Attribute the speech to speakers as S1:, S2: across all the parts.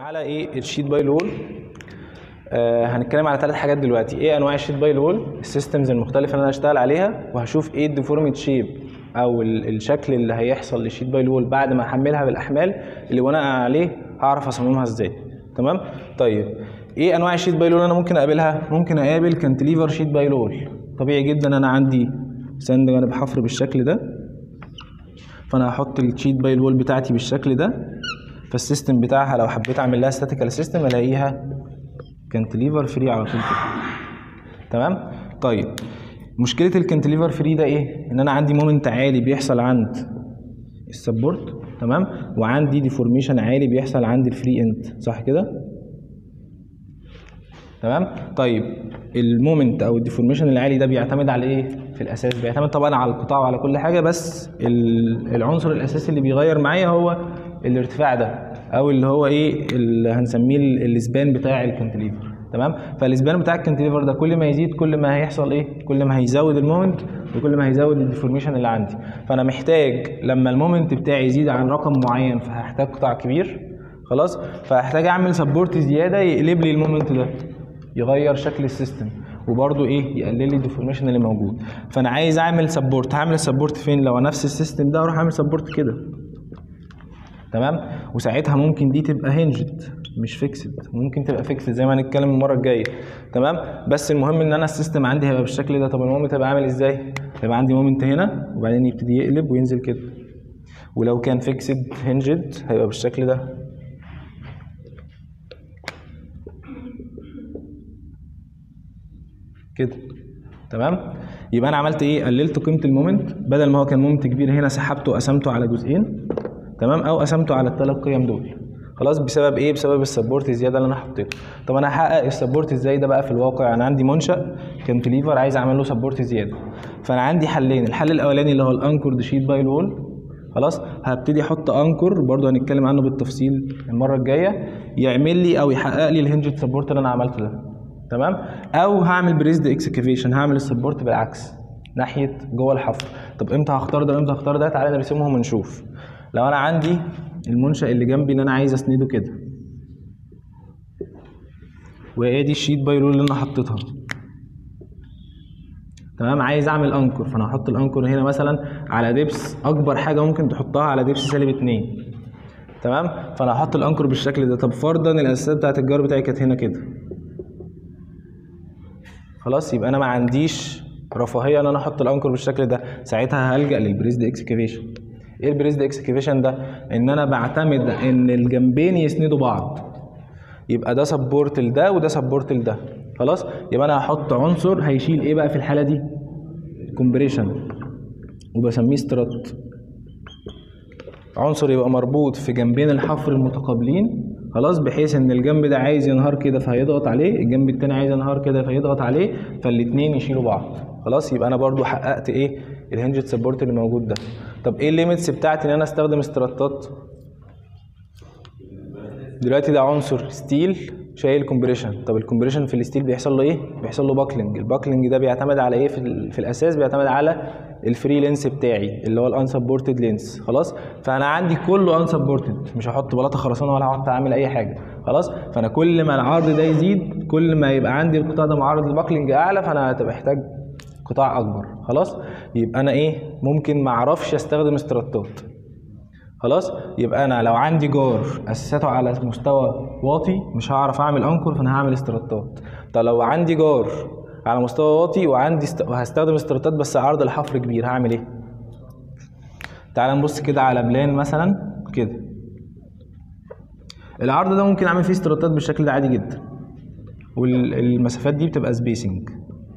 S1: على ايه الشيت باي لول آه هنتكلم على ثلاث حاجات دلوقتي ايه انواع الشيت باي لول السيستمز المختلفه اللي انا هشتغل عليها وهشوف ايه الديفورميت شيب او ال- الشكل اللي هيحصل للشيت باي لول بعد ما احملها بالاحمال اللي بناء عليه هعرف اصممها ازاي تمام طيب ايه انواع الشيت باي لول انا ممكن اقابلها ممكن اقابل كانتليفر شيت باي لول طبيعي جدا انا عندي ساند جانب حفر بالشكل ده فانا هحط الشيت باي الوول بتاعتي بالشكل ده فالسيستم بتاعها لو حبيت اعمل لها ستاتيكال سيستم الاقيها كانتليفر فري على طول كده تمام طيب مشكله الكانتليفر فري ده ايه ان انا عندي مومنت عالي بيحصل عند السبورت تمام وعندي ديفورميشن عالي بيحصل عند الفري اند صح كده تمام طيب المومنت او الديفورميشن العالي ده بيعتمد على ايه في الاساس بيعتمد طبعا على القطاع وعلى كل حاجه بس ال- العنصر الاساسي اللي بيغير معايا هو الارتفاع ده او اللي هو ايه اللي هنسميه ال- الاسبان بتاع الكانتليفر تمام فالاسبان بتاع الكانتليفر ده كل ما يزيد كل ما هيحصل ايه كل ما هيزود المومنت وكل ما هيزود الديفورميشن اللي عندي فانا محتاج لما المومنت بتاعي يزيد عن رقم معين فهحتاج قطاع كبير خلاص فهحتاج اعمل سبورت زياده يقلب لي المومنت ده يغير شكل السيستم وبرده ايه يقلل لي الديفورميشن اللي موجود فانا عايز اعمل سبورت هعمل السبورت فين لو نفس السيستم ده اروح اعمل سبورت كده تمام وساعتها ممكن دي تبقى هنجد مش فيكسد ممكن تبقى فيكسد زي ما هنتكلم المره الجايه تمام بس المهم ان انا السيستم عندي هيبقى بالشكل ده طب المومنت هيبقى عامل ازاي هيبقى عندي مومنت هنا وبعدين يبتدي يقلب وينزل كده ولو كان فيكسد هنجد هيبقى بالشكل ده كده تمام يبقى انا عملت ايه قللت قيمه المومنت بدل ما هو كان مومنت كبير هنا سحبته وقسمته على جزئين تمام او قسمته على الثلاث قيم دول خلاص بسبب ايه بسبب السبورت الزياده اللي انا حطيته طب انا هحقق السبورت ازاي ده بقى في الواقع انا عندي منشا كانتليفر عايز اعمل له سبورت زياده فانا عندي حلين الحل الاولاني اللي هو الانكورد شيت باي الوول خلاص هبتدي احط انكر برضو هنتكلم عنه بالتفصيل المره الجايه يعمل لي او يحقق لي الهنجد سبورت اللي انا عملته ده تمام او هعمل بريزد اكسكافيشن هعمل السبورت بالعكس ناحيه جوه الحفر طب امتى هختار ده وامتى هختار ده تعالى نرسمهم ونشوف لو انا عندي المنشا اللي جنبي اللي انا عايز اسنده كده وادي الشيت باي رول اللي انا حطيتها تمام عايز اعمل انكر فانا هحط الانكر هنا مثلا على دبس اكبر حاجه ممكن تحطها على دبس سالب 2 تمام فانا هحط الانكر بالشكل ده طب فرضا الاساسات بتاعت الجار بتاعي كانت هنا كده خلاص يبقى انا ما عنديش رفاهيه ان انا احط الانكر بالشكل ده ساعتها هلجا للبريزد اكسكافيشن ايه البريزد اكسكافيشن ده ان انا بعتمد ان الجنبين يسندوا بعض يبقى ده سبورت لده وده سبورت لده خلاص يبقى انا هحط عنصر هيشيل ايه بقى في الحاله دي كومبريشن وبسميه سترات عنصر يبقى مربوط في جنبين الحفر المتقابلين خلاص بحيث ان الجنب ده عايز ينهار كده فهيضغط عليه الجنب التاني عايز ينهار كده فيضغط عليه فالاتنين يشيلوا بعض خلاص يبقى انا برضو حققت ايه الهنجد سبورت اللي موجود ده طب ايه الليميتس بتاعتي ان انا استخدم استراتات دلوقتي ده عنصر ستيل شايل كومبريشن طب الكومبريشن في الستيل بيحصل له ايه بيحصل له باكلينج الباكلينج ده بيعتمد على ايه في, ال- في الاساس بيعتمد على الفري لينس بتاعي اللي هو الانسبورتد لينس خلاص فانا عندي كله انسبورتد مش هحط بلاطه خرسانه ولا هحط اعمل اي حاجه خلاص فانا كل ما العرض ده يزيد كل ما يبقى عندي القطاع ده معرض للباكلينج اعلى فانا هتبقى محتاج قطاع اكبر خلاص يبقى انا ايه ممكن ما اعرفش استخدم استراتات خلاص يبقى انا لو عندي جار اساساته على مستوى واطي مش هعرف اعمل انكر فانا هعمل استراتات طب لو عندي جار على مستوى واطي وعندي است... وهستخدم استراتات بس عرض الحفر كبير هعمل ايه تعال نبص كده على بلان مثلا كده العرض ده ممكن اعمل فيه استراتات بالشكل ده عادي جدا والمسافات دي بتبقى سبيسنج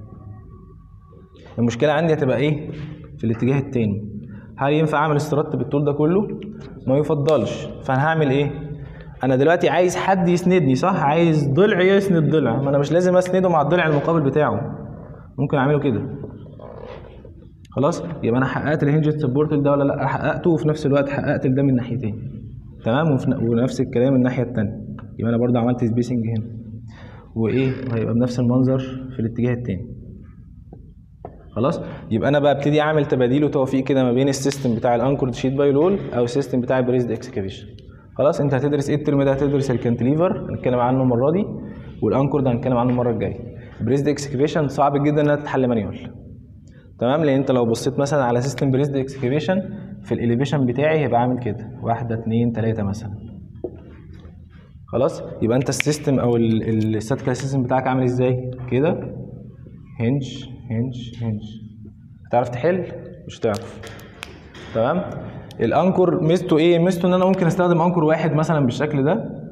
S1: المشكله عندي هتبقى ايه في الاتجاه التاني هل ينفع اعمل استرات بالطول ده كله ما يفضلش فانا هعمل ايه انا دلوقتي عايز حد يسندني صح عايز ضلع يسند ضلع ما انا مش لازم اسنده مع الضلع المقابل بتاعه ممكن اعمله كده خلاص يبقى انا حققت الهنجد سبورت ده ولا لا حققته وفي نفس الوقت حققت ده من ناحيتين تمام وفي ن- ونفس الكلام الناحيه التانيه يبقى انا برضه عملت سبيسنج هنا وايه وهيبقى بنفس المنظر في الاتجاه التاني خلاص يبقى انا بقى ابتدي اعمل تباديل وتوفيق كده ما بين السيستم بتاع الانكورد شيت باي لول او السيستم بتاع البريزد اكسكافيشن خلاص انت هتدرس ايه الترم ده هتدرس الكانتليفر هنتكلم عنه المره دي والانكور ده هنتكلم عنه المره الجايه بريزد اكسكيفيشن صعب جدا انها تتحل مانيوال تمام لان انت لو بصيت مثلا على سيستم بريزد اكسكيفيشن في الاليفيشن بتاعي هيبقى عامل كده واحده اتنين تلاته مثلا خلاص يبقى انت السيستم او الستاتيكال سيستم بتاعك عامل ازاي كده هنج هنج هنج هتعرف تحل مش هتعرف تمام الانكور ميزته ايه ميزته ان انا ممكن استخدم انكور واحد مثلا بالشكل ده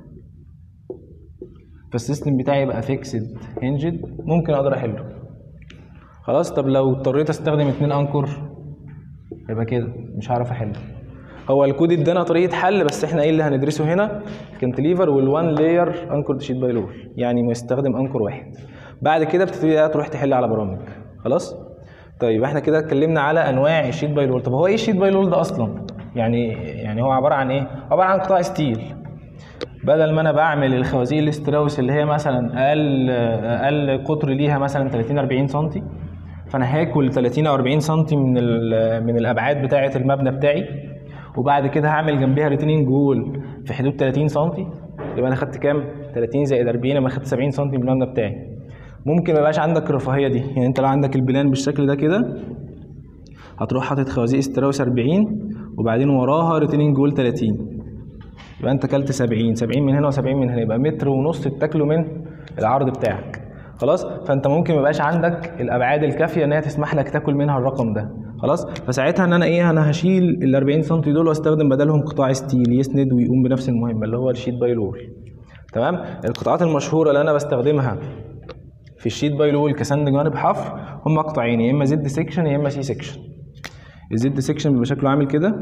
S1: فالسيستم بتاعي يبقى فيكسد هنجد ممكن اقدر احله خلاص طب لو اضطريت استخدم اتنين انكور يبقى كده مش هعرف احله هو الكود ادانا طريقه حل بس احنا ايه اللي هندرسه هنا كانتليفر والوان لاير انكور شيت باي لول يعني مستخدم انكور واحد بعد كده بتبتدي بقى تروح تحل على برامج خلاص طيب احنا كده اتكلمنا على انواع الشيت باي لول طب هو ايه الشيت باي لول ده اصلا يعني يعني هو عباره عن ايه عباره عن قطاع ستيل بدل ما انا بعمل الخوازيق الاستراوس اللي هي مثلا اقل اقل قطر ليها مثلا 30 40 سم فانا هاكل 30 او 40 سم من ال- من الابعاد بتاعه المبنى بتاعي وبعد كده هعمل جنبها ريتيننج جول في حدود 30 سم يبقى انا خدت كام 30 زائد 40 يبقى خدت 70 سم من المبنى بتاعي ممكن ما يبقاش عندك الرفاهيه دي يعني انت لو عندك البلان بالشكل ده كده هتروح حاطط خوازيق استراوس 40 وبعدين وراها ريتيننج جول 30 يبقى انت كلت 70 70 من هنا و70 من هنا يبقى متر ونص تاكله من العرض بتاعك خلاص فانت ممكن ما يبقاش عندك الابعاد الكافيه ان هي تسمح لك تاكل منها الرقم ده خلاص فساعتها ان انا ايه انا هشيل ال 40 سم دول واستخدم بدلهم قطاع ستيل يسند ويقوم بنفس المهمه اللي هو الشيت باي لول تمام القطاعات المشهوره اللي انا بستخدمها في الشيت باي لول كسند جوانب حفر هم قطعين يا اما زد سيكشن يا اما سي سيكشن الزد سيكشن بيبقى شكله عامل كده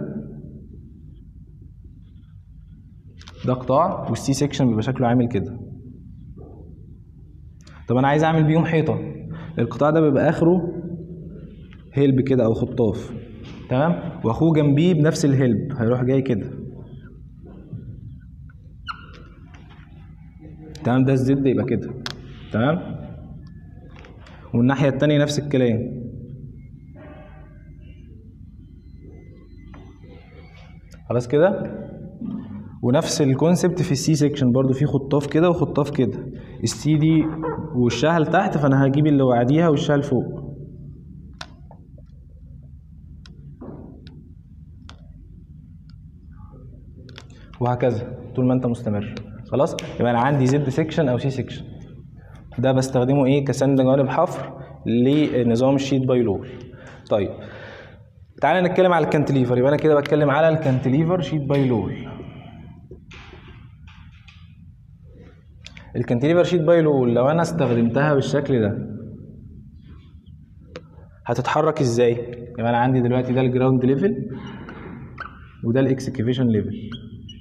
S1: ده قطاع والسي سيكشن بيبقى شكله عامل كده طب انا عايز اعمل بيهم حيطه القطاع ده بيبقى اخره هلب كده او خطاف تمام واخوه جنبيه بنفس الهلب هيروح جاي كده تمام ده الزد يبقى كده تمام والناحيه التانية نفس الكلام خلاص كده ونفس الكونسبت في السي سيكشن برضو في خطاف كده وخطاف كده السي دي وشها لتحت فانا هجيب اللي بعديها وشها لفوق وهكذا طول ما انت مستمر خلاص يبقى انا عندي زد سيكشن او سي سيكشن ده بستخدمه ايه كسند جوانب حفر لنظام الشيت باي لول طيب تعالى نتكلم على الكانتليفر يبقى انا كده بتكلم على الكانتليفر شيت باي لول الكانتليفر شيت باي لول لو انا استخدمتها بالشكل ده هتتحرك ازاي يبقى انا عندي دلوقتي ده الجراوند ليفل وده الاكسكيفيشن ليفل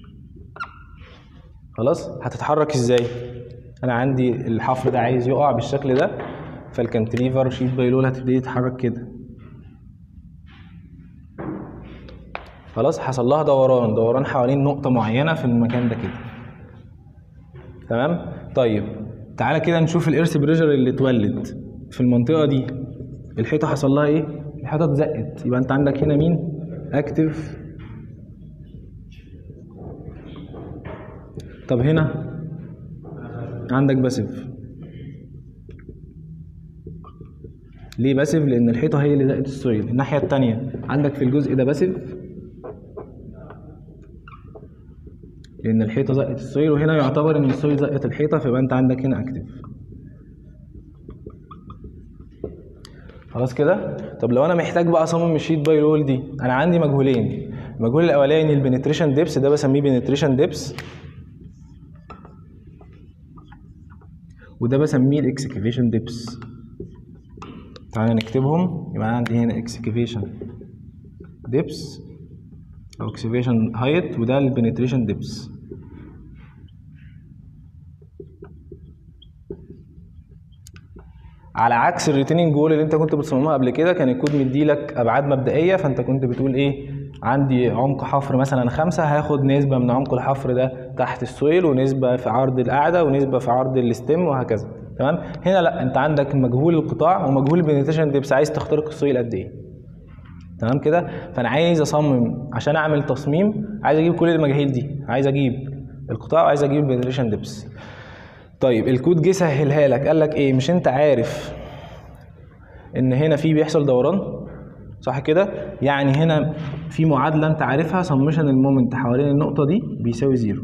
S1: خلاص هتتحرك ازاي انا عندي الحفر ده عايز يقع بالشكل ده فالكانتليفر شيت باي لول هتبتدي تتحرك كده خلاص حصل لها دوران دوران حوالين نقطة معينة في المكان ده كده تمام طيب تعالى كده نشوف الايرث بريشر اللي اتولد في المنطقة دي الحيطة حصل لها ايه الحيطة اتزقت يبقى انت عندك هنا مين اكتف طب هنا عندك باسيف ليه باسيف لان الحيطه هي اللي زقت السويل الناحيه التانية عندك في الجزء ده باسيف لان الحيطه زقت السويل وهنا يعتبر ان السويل زقت الحيطه فيبقى انت عندك هنا اكتف خلاص كده طب لو انا محتاج بقى اصمم الشيت باي رول دي انا عندي مجهولين المجهول الاولاني البنتريشن ديبس ده بسميه بنتريشن ديبس وده بسميه الاكسكيفيشن ديبس تعالى نكتبهم يبقى أنا عندي هنا اكسكيفيشن ديبس او اكسكيفيشن هايت وده البنتريشن ديبس على عكس الريتيننج جول اللي انت كنت بتصممها قبل كده كان الكود مديلك ابعاد مبدئيه فانت كنت بتقول ايه عندي عمق حفر مثلا خمسة هاخد نسبة من عمق الحفر ده تحت السويل ونسبة في عرض القاعدة ونسبة في عرض الستيم وهكذا تمام هنا لا انت عندك مجهول القطاع ومجهول البنتريشن ديبس عايز تخترق السويل قد ايه تمام كده فانا عايز اصمم عشان اعمل تصميم عايز اجيب كل المجاهيل دي عايز اجيب القطاع وعايز اجيب البنتريشن ديبس طيب الكود جه سهلها لك قال لك ايه مش انت عارف ان هنا في بيحصل دوران صح كده يعني هنا في معادله انت عارفها سمشن المومنت حوالين النقطه دي بيساوي زيرو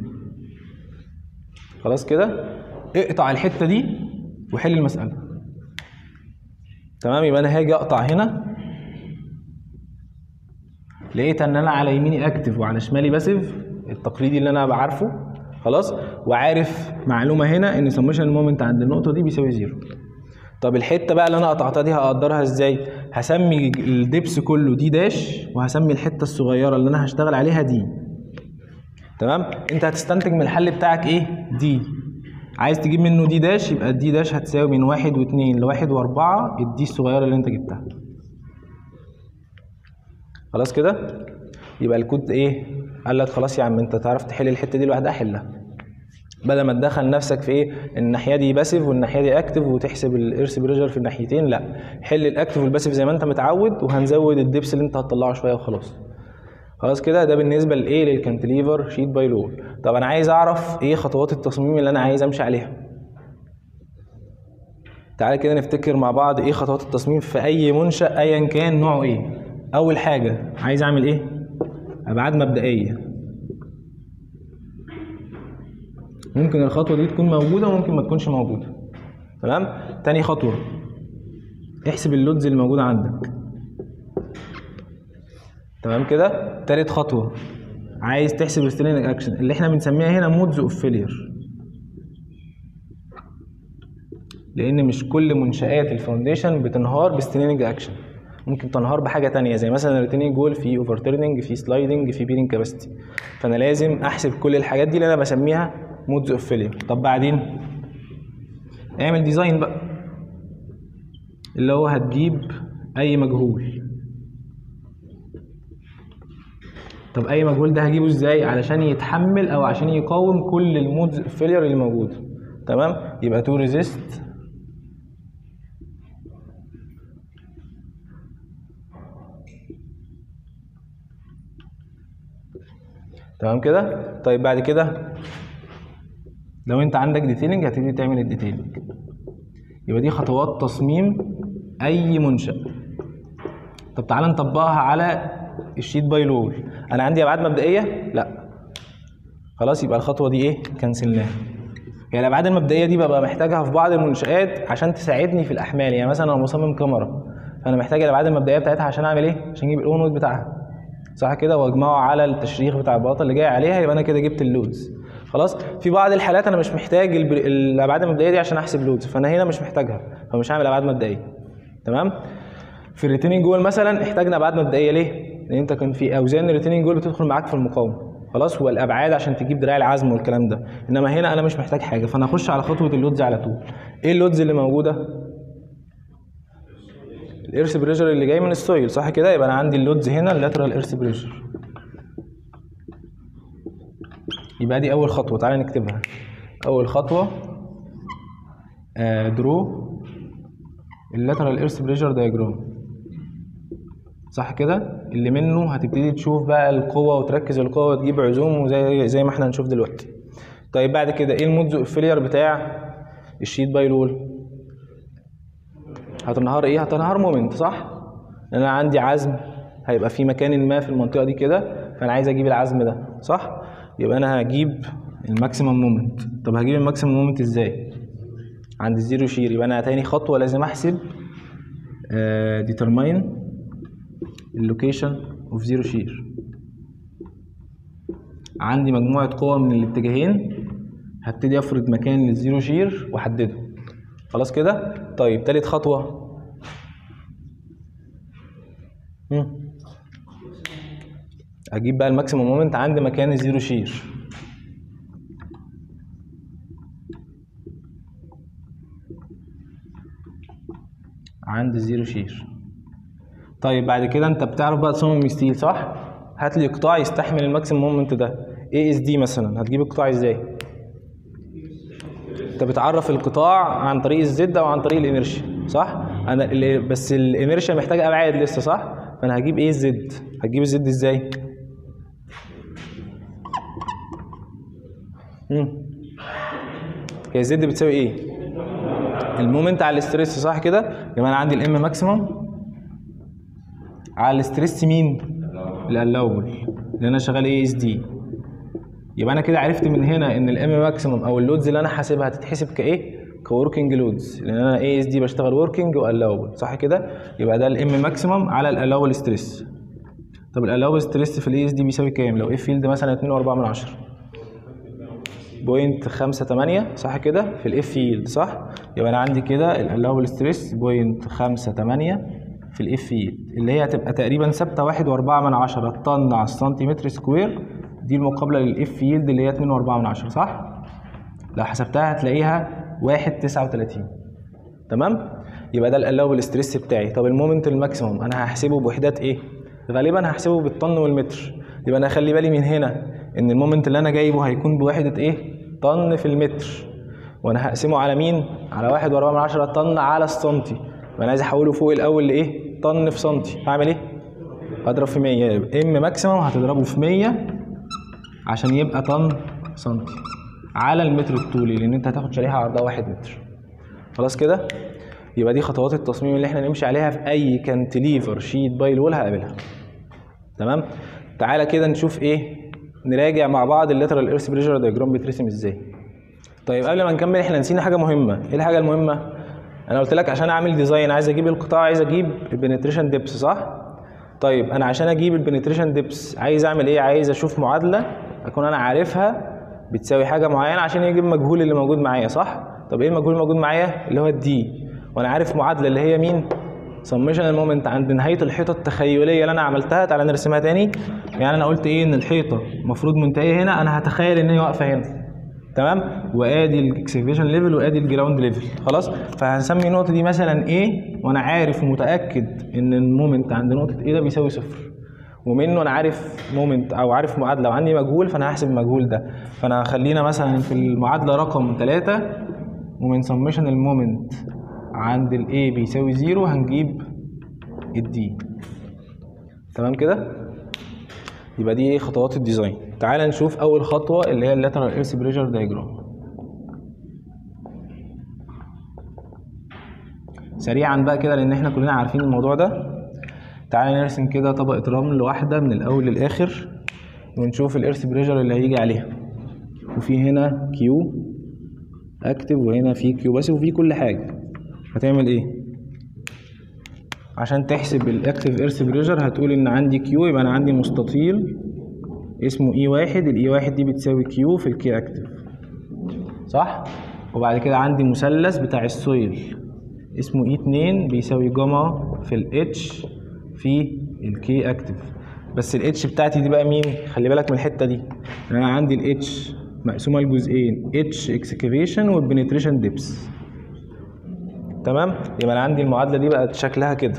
S1: خلاص كده اقطع الحته دي وحل المساله تمام يبقى انا هاجي اقطع هنا لقيت ان انا على يميني اكتف وعلى شمالي باسيف التقليدي اللي انا بعرفه خلاص وعارف معلومه هنا ان سمشن المومنت عند النقطه دي بيساوي زيرو طب الحته بقى اللي انا قطعتها دي هقدرها ازاي هسمي الدبس كله دي داش وهسمي الحته الصغيره اللي انا هشتغل عليها دي تمام انت هتستنتج من الحل بتاعك ايه دي عايز تجيب منه دي داش يبقى الدي داش هتساوي من واحد واتنين لواحد واربعة الدي الصغيرة اللي انت جبتها خلاص كده يبقى الكود ايه قال لك خلاص يا عم انت تعرف تحل الحتة دي لوحدها حلها بدل ما تدخل نفسك في ايه الناحيه دي باسيف والناحيه دي اكتف وتحسب الارث بريشر في الناحيتين لا حل الاكتف والباسيف زي ما انت متعود وهنزود الدبس اللي انت هتطلعه شويه وخلاص خلاص كده ده بالنسبه لايه للكانتليفر شيت باي لول طب انا عايز اعرف ايه خطوات التصميم اللي انا عايز امشي عليها تعالى كده نفتكر مع بعض ايه خطوات التصميم في اي منشا ايا كان نوعه ايه اول حاجه عايز اعمل ايه ابعاد مبدئيه ممكن الخطوه دي تكون موجوده وممكن ما تكونش موجوده تمام تاني خطوه احسب اللودز اللي موجوده عندك تمام كده تالت خطوه عايز تحسب السترينج اكشن اللي احنا بنسميها هنا مودز اوف فيلير لان مش كل منشات الفاونديشن بتنهار بسترينج اكشن ممكن تنهار بحاجه تانية زي مثلا الريتيننج جول في اوفر تيرنينج في سلايدنج في بيرنج كاباسيتي فانا لازم احسب كل الحاجات دي اللي انا بسميها مودز اوف فيلير طب بعدين اعمل ديزاين بقى اللي هو هتجيب اي مجهول طب اي مجهول ده هجيبه ازاي علشان يتحمل او عشان يقاوم كل المودز فيلير اللي موجوده تمام يبقى تو ريزيست تمام كده طيب بعد كده لو انت عندك ديتيلنج هتبتدي تعمل الديتيلنج يبقى دي خطوات تصميم اي منشأ طب تعالى نطبقها على الشيت باي لول انا عندي ابعاد مبدئيه لا خلاص يبقى الخطوه دي ايه كنسلناها هي الابعاد المبدئيه دي ببقى محتاجها في بعض المنشات عشان تساعدني في الاحمال يعني مثلا انا مصمم كاميرا فانا محتاج الابعاد المبدئيه بتاعتها عشان اعمل ايه عشان اجيب الاون ويت بتاعها صح كده واجمعه على التشريح بتاع البلاطه اللي جاي عليها يبقى انا كده جبت اللودز خلاص في بعض الحالات انا مش محتاج البر... الابعاد المبدئيه دي عشان احسب لودز فانا هنا مش محتاجها فمش هعمل ابعاد مبدئيه تمام في الريتيننج جول مثلا احتاجنا ابعاد مبدئيه ليه لان انت كان في اوزان الريتيننج جول بتدخل معاك في المقاومه خلاص والابعاد عشان تجيب دراع العزم والكلام ده انما هنا انا مش محتاج حاجه فانا اخش على خطوه اللودز على طول ايه اللودز اللي موجوده الارث بريشر اللي جاي من السويل صح كده يبقى انا عندي اللودز هنا اللاترال ايرث بريشر يبقى دي اول خطوه تعالى نكتبها اول خطوه درو اللاترال ايرث بريشر دايجرام صح كده اللي منه هتبتدي تشوف بقى القوه وتركز القوه وتجيب عزوم وزي زي ما احنا هنشوف دلوقتي طيب بعد كده ايه المودز اوف فيلير بتاع الشيت باي رول هتنهار ايه هتنهار مومنت صح لان انا عندي عزم هيبقى في مكان ما في المنطقه دي كده فانا عايز اجيب العزم ده صح يبقى انا هجيب الماكسيمم مومنت طب هجيب الماكسيمم مومنت ازاي عند الزيرو شير يبقى انا تاني خطوه لازم احسب ديترماين اللوكيشن اوف زيرو شير عندي مجموعه قوى من الاتجاهين هبتدي افرض مكان للزيرو شير واحدده خلاص كده طيب تالت خطوه مم. اجيب بقى الماكسيمم مومنت عند مكان الزيرو شير عند الزيرو شير طيب بعد كده انت بتعرف بقى تصمم ستيل صح هات لي قطاع يستحمل الماكسيمم مومنت ده اي اس دي مثلا هتجيب القطاع ازاي انت بتعرف القطاع عن طريق الزد او عن طريق الانرشيا صح انا ال- بس الانرشيا محتاجه ابعاد لسه صح فانا هجيب ايه الزد هتجيب الزد ازاي مم. هي زد بتساوي ايه المومنت على الاستريس صح كده يبقى انا عندي الام ماكسيمم على الاستريس مين الالاوبل اللي انا شغال اي اس دي يبقى انا كده عرفت من هنا ان الام ماكسيمم او اللودز اللي انا حاسبها هتتحسب كايه كوركينج لودز لان انا اي اس دي بشتغل وركينج والاوبل صح كده يبقى ده الام ماكسيمم على الالاوبل ستريس طب الالاوبل ستريس في الاي اس دي بيساوي كام لو اف فيلد مثلا 2.4 من 10 بوينت خمسة تمانية صح كده في الاف فيلد صح يبقى انا عندي كده الالاوبل ستريس بوينت خمسة تمانية في الاف فيلد اللي هي هتبقى تقريبا ثابته واحد واربعة من عشرة طن على السنتيمتر سكوير دي المقابله للاف فيلد اللي هي اتنين واربعة من عشرة صح لو حسبتها هتلاقيها واحد تسعة وتلاتين تمام يبقى ده الالاوبل ستريس بتاعي طب المومنت الماكسيموم انا هحسبه بوحدات ايه غالبا هحسبه بالطن والمتر يبقى انا اخلي بالي من هنا ان المومنت اللي انا جايبه هيكون بوحده ايه طن في المتر وانا هقسمه على مين على واحد واربعة من عشرة طن على السنتي وانا عايز احوله فوق الاول لايه طن في سنتي هعمل ايه هضرب في 100 يبقى ام ماكسيمم هتضربه في 100 عشان يبقى طن سنتي على المتر الطولي لان انت هتاخد شريحه عرضها واحد متر خلاص كده يبقى دي خطوات التصميم اللي احنا نمشي عليها في اي كانتليفر شيت باي وول هقابلها تمام تعالى كده نشوف ايه نراجع مع بعض الليترال ايرث بريشر دايجرام بيترسم ازاي طيب قبل ما نكمل احنا نسينا حاجه مهمه ايه الحاجه المهمه انا قلت لك عشان اعمل ديزاين عايز اجيب القطاع عايز اجيب البنتريشن ديبس صح طيب انا عشان اجيب البنتريشن ديبس عايز اعمل ايه عايز اشوف معادله اكون انا عارفها بتساوي حاجه معينه عشان يجيب المجهول اللي موجود معايا صح طب ايه المجهول الموجود معايا اللي هو الدي وانا عارف معادله اللي هي مين سميشن المومنت عند نهايه الحيطه التخيليه اللي انا عملتها تعالى نرسمها تاني يعني انا قلت ايه ان الحيطه المفروض منتهيه هنا انا هتخيل ان هي واقفه هنا تمام وادي الاكسكيفيشن ليفل وادي الجراوند ليفل خلاص فهنسمي النقطه دي مثلا ايه وانا عارف ومتاكد ان المومنت عند نقطه ايه ده بيساوي صفر ومنه انا عارف مومنت او عارف معادله وعندي مجهول فانا هحسب المجهول ده فانا هخلينا مثلا في المعادله رقم 3 ومن سميشن المومنت عند الاي بيساوي زيرو هنجيب الدي تمام كده يبقى دي ايه خطوات الديزاين تعال نشوف اول خطوه اللي هي اللاترال ايرث بريشر دايجرام سريعا بقى كده لان احنا كلنا عارفين الموضوع ده تعال نرسم كده طبقه رمل واحده من الاول للاخر ونشوف الايرث بريشر اللي هيجي عليها وفي هنا كيو اكتف وهنا في كيو بس وفي كل حاجه هتعمل ايه عشان تحسب الاكتف ايرث بريشر هتقول ان عندي كيو يبقى انا عندي مستطيل اسمه اي واحد الاي واحد دي بتساوي كيو في الكي اكتف صح وبعد كده عندي مثلث بتاع السويل اسمه اي اتنين بيساوي جاما في الاتش في الكي اكتف بس الاتش بتاعتي دي بقى مين خلي بالك من الحته دي انا عندي الاتش مقسومه لجزئين اتش اكسكافيشن والبنتريشن ديبس تمام يبقى انا عندي المعادله دي بقت شكلها كده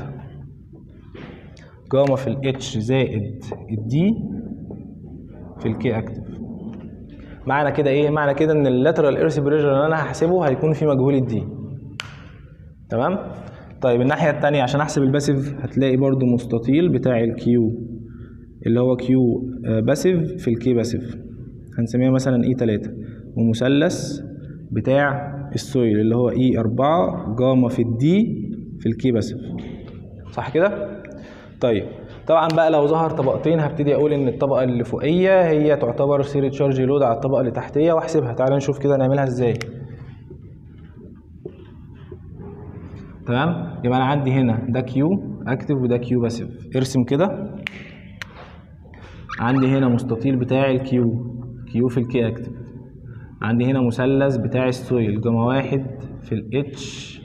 S1: جاما في الاتش زائد الدي في الكي اكتف معنى كده ايه معنى كده ان اللاترال ايرث بريشر اللي انا هحسبه هيكون في مجهول الدي تمام طيب الناحيه الثانيه عشان احسب الباسيف هتلاقي برضو مستطيل بتاع الكيو اللي هو كيو باسيف في الكي باسيف هنسميها مثلا اي 3 ومثلث بتاع السويل اللي هو اي 4 جاما في الدي في الكي باسيف صح كده طيب طبعا بقى لو ظهر طبقتين هبتدي اقول ان الطبقه اللي فوقيه هي تعتبر سيرة تشارج لود على الطبقه اللي تحتيه واحسبها تعالى نشوف كده نعملها ازاي تمام يبقى انا عندي هنا ده كيو اكتف وده كيو باسيف ارسم كده عندي هنا مستطيل بتاع الكيو كيو في الكي اكتف عندي هنا مثلث بتاع السويل جاما واحد في الاتش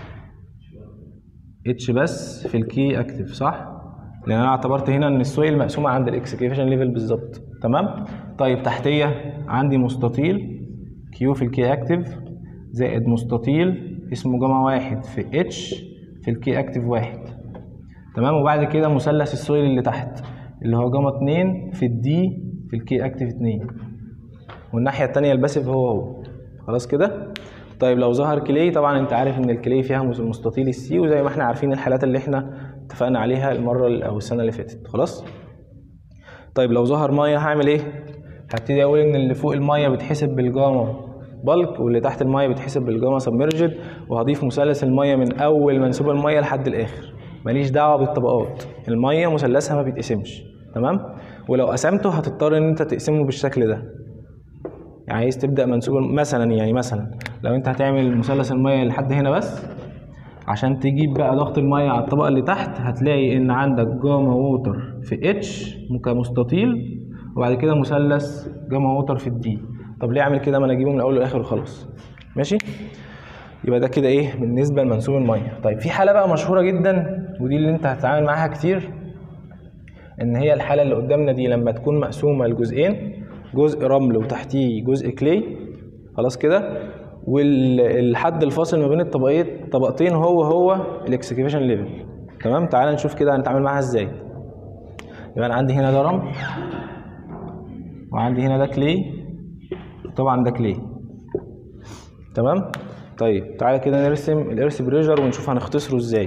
S1: اتش بس في الكي اكتف صح؟ لان انا اعتبرت هنا ان السويل مقسومه عند الاكسكيفيشن ليفل بالظبط تمام؟ طيب تحتيه عندي مستطيل كيو في الكي اكتف زائد مستطيل اسمه جاما واحد في اتش في الكي اكتف واحد تمام وبعد كده مثلث السويل اللي تحت اللي هو جاما اتنين في الدي في الكي اكتف اتنين والناحيه التانية الباسيف هو هو خلاص كده طيب لو ظهر كلي طبعا انت عارف ان الكلي فيها مستطيل السي وزي ما احنا عارفين الحالات اللي احنا اتفقنا عليها المره او السنه اللي فاتت خلاص طيب لو ظهر ميه هعمل ايه هبتدي اقول ان اللي فوق الميه بتحسب بالجاما بالك واللي تحت الميه بتحسب بالجاما سبمرجد وهضيف مثلث الميه من اول منسوب الميه لحد الاخر ماليش دعوه بالطبقات الميه مثلثها ما بيتقسمش تمام ولو قسمته هتضطر ان انت تقسمه بالشكل ده يعني عايز تبدا منسوب مثلا يعني مثلا لو انت هتعمل مثلث الميه لحد هنا بس عشان تجيب بقى ضغط الميه على الطبقه اللي تحت هتلاقي ان عندك جاما ووتر في اتش كمستطيل وبعد كده مثلث جاما ووتر في الدي طب ليه اعمل كده ما انا اجيبه من الاول للاخر وخلاص ماشي يبقى ده كده ايه بالنسبه لمنسوب الميه طيب في حاله بقى مشهوره جدا ودي اللي انت هتتعامل معاها كتير ان هي الحاله اللي قدامنا دي لما تكون مقسومه لجزئين جزء رمل وتحتيه جزء كلي خلاص كده والحد الفاصل ما بين الطبقين طبقتين هو هو الاكسكيفيشن ليفل تمام تعال نشوف كده هنتعامل معاها ازاي يبقى انا عندي هنا ده رمل وعندي هنا ده كلي طبعا ده كلي تمام طيب تعالى كده نرسم الارث بريشر ونشوف هنختصره ازاي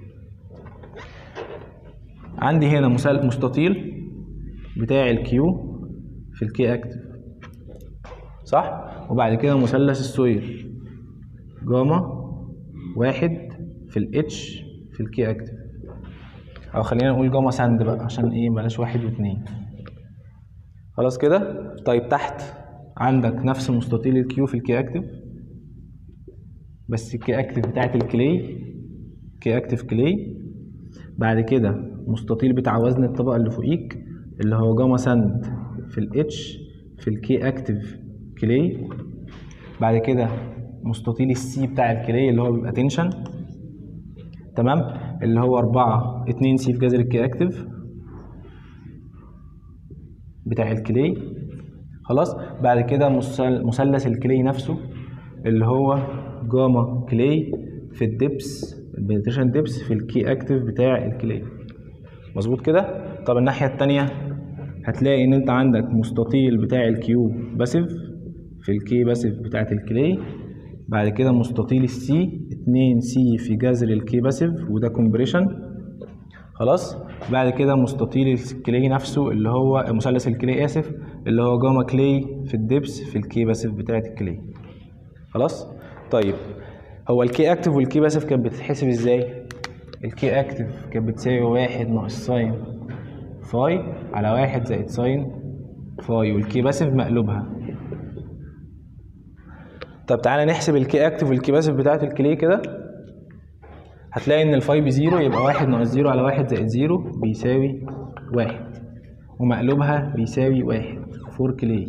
S1: عندي هنا مثلث مستطيل بتاع الكيو في الكي اكتف صح وبعد كده مثلث السويل جاما واحد في الاتش في الكي اكتف او خلينا نقول جاما ساند بقى عشان ايه بلاش واحد واتنين خلاص كده طيب تحت عندك نفس مستطيل الكيو في الكي اكتف بس الكي اكتف بتاعت الكلي كي اكتف كلي بعد كده مستطيل بتاع وزن الطبقه اللي فوقيك اللي هو جاما ساند في الاتش في الكي اكتف كلي بعد كده مستطيل السي بتاع الكلي اللي هو بيبقى تنشن تمام اللي هو أربعة اتنين سي في جذر الكي اكتف بتاع الكلي خلاص بعد كده مثل- مثلث الكلي نفسه اللي هو جاما كلي في الدبس البنتريشن دبس في الكي اكتف بتاع الكلي مظبوط كده طب الناحيه التانية هتلاقي ان انت عندك مستطيل بتاع الكيو باسيف في الكي باسيف بتاعت الكلي بعد كده مستطيل السي 2 سي في جذر الكي باسيف وده كومبريشن خلاص بعد كده مستطيل الكلي نفسه اللي هو مثلث الكلي اسف اللي هو جاما كلي في الدبس في الكي باسيف بتاعت الكلي خلاص طيب هو الكي اكتف والكي باسيف كانت بتتحسب ازاي الكي اكتف كانت بتساوي واحد ناقص ساين فاي على واحد زائد ساين فاي والكي باسيف مقلوبها طب تعالى نحسب الكي اكتف والكي باسيف بتاعت الكلي كده هتلاقي ان الفاي بزيرو يبقى واحد ناقص زيرو على واحد زائد زيرو بيساوي واحد ومقلوبها بيساوي واحد فور كلي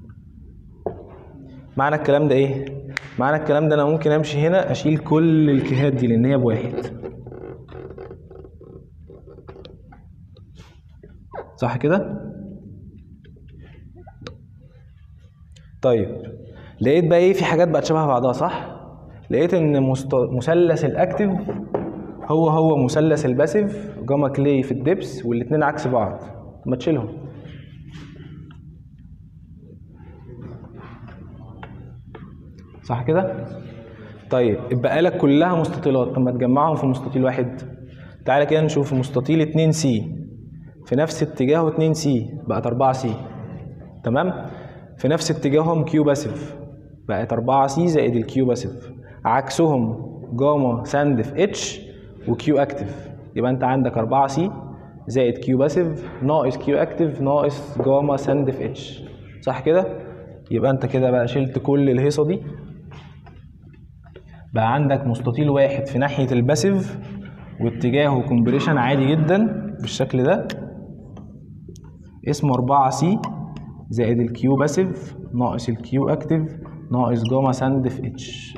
S1: معنى الكلام ده ايه؟ معنى الكلام ده انا ممكن امشي هنا اشيل كل الكيهات دي لان هي بواحد صح كده؟ طيب لقيت بقى ايه في حاجات بقت شبه بعضها صح؟ لقيت ان مست... مثلث الاكتف هو هو مثلث الباسيف جاما كلي في الدبس والاتنين عكس بعض ما تشيلهم صح كده؟ طيب اتبقى لك كلها مستطيلات طب ما تجمعهم في مستطيل واحد تعالى كده نشوف مستطيل 2 سي في نفس اتجاهه 2 سي بقت 4 سي تمام في نفس اتجاههم كيو باسيف بقت 4 سي زائد الكيو باسيف عكسهم جاما ساند في اتش وكيو اكتف يبقى انت عندك 4 سي زائد كيو باسيف ناقص كيو اكتف ناقص جاما ساند في اتش صح كده يبقى انت كده بقى شلت كل الهيصه دي بقى عندك مستطيل واحد في ناحيه الباسيف واتجاهه كومبريشن عادي جدا بالشكل ده اسمه 4 سي زائد الكيو باسيف ناقص الكيو اكتف ناقص جاما ساند في اتش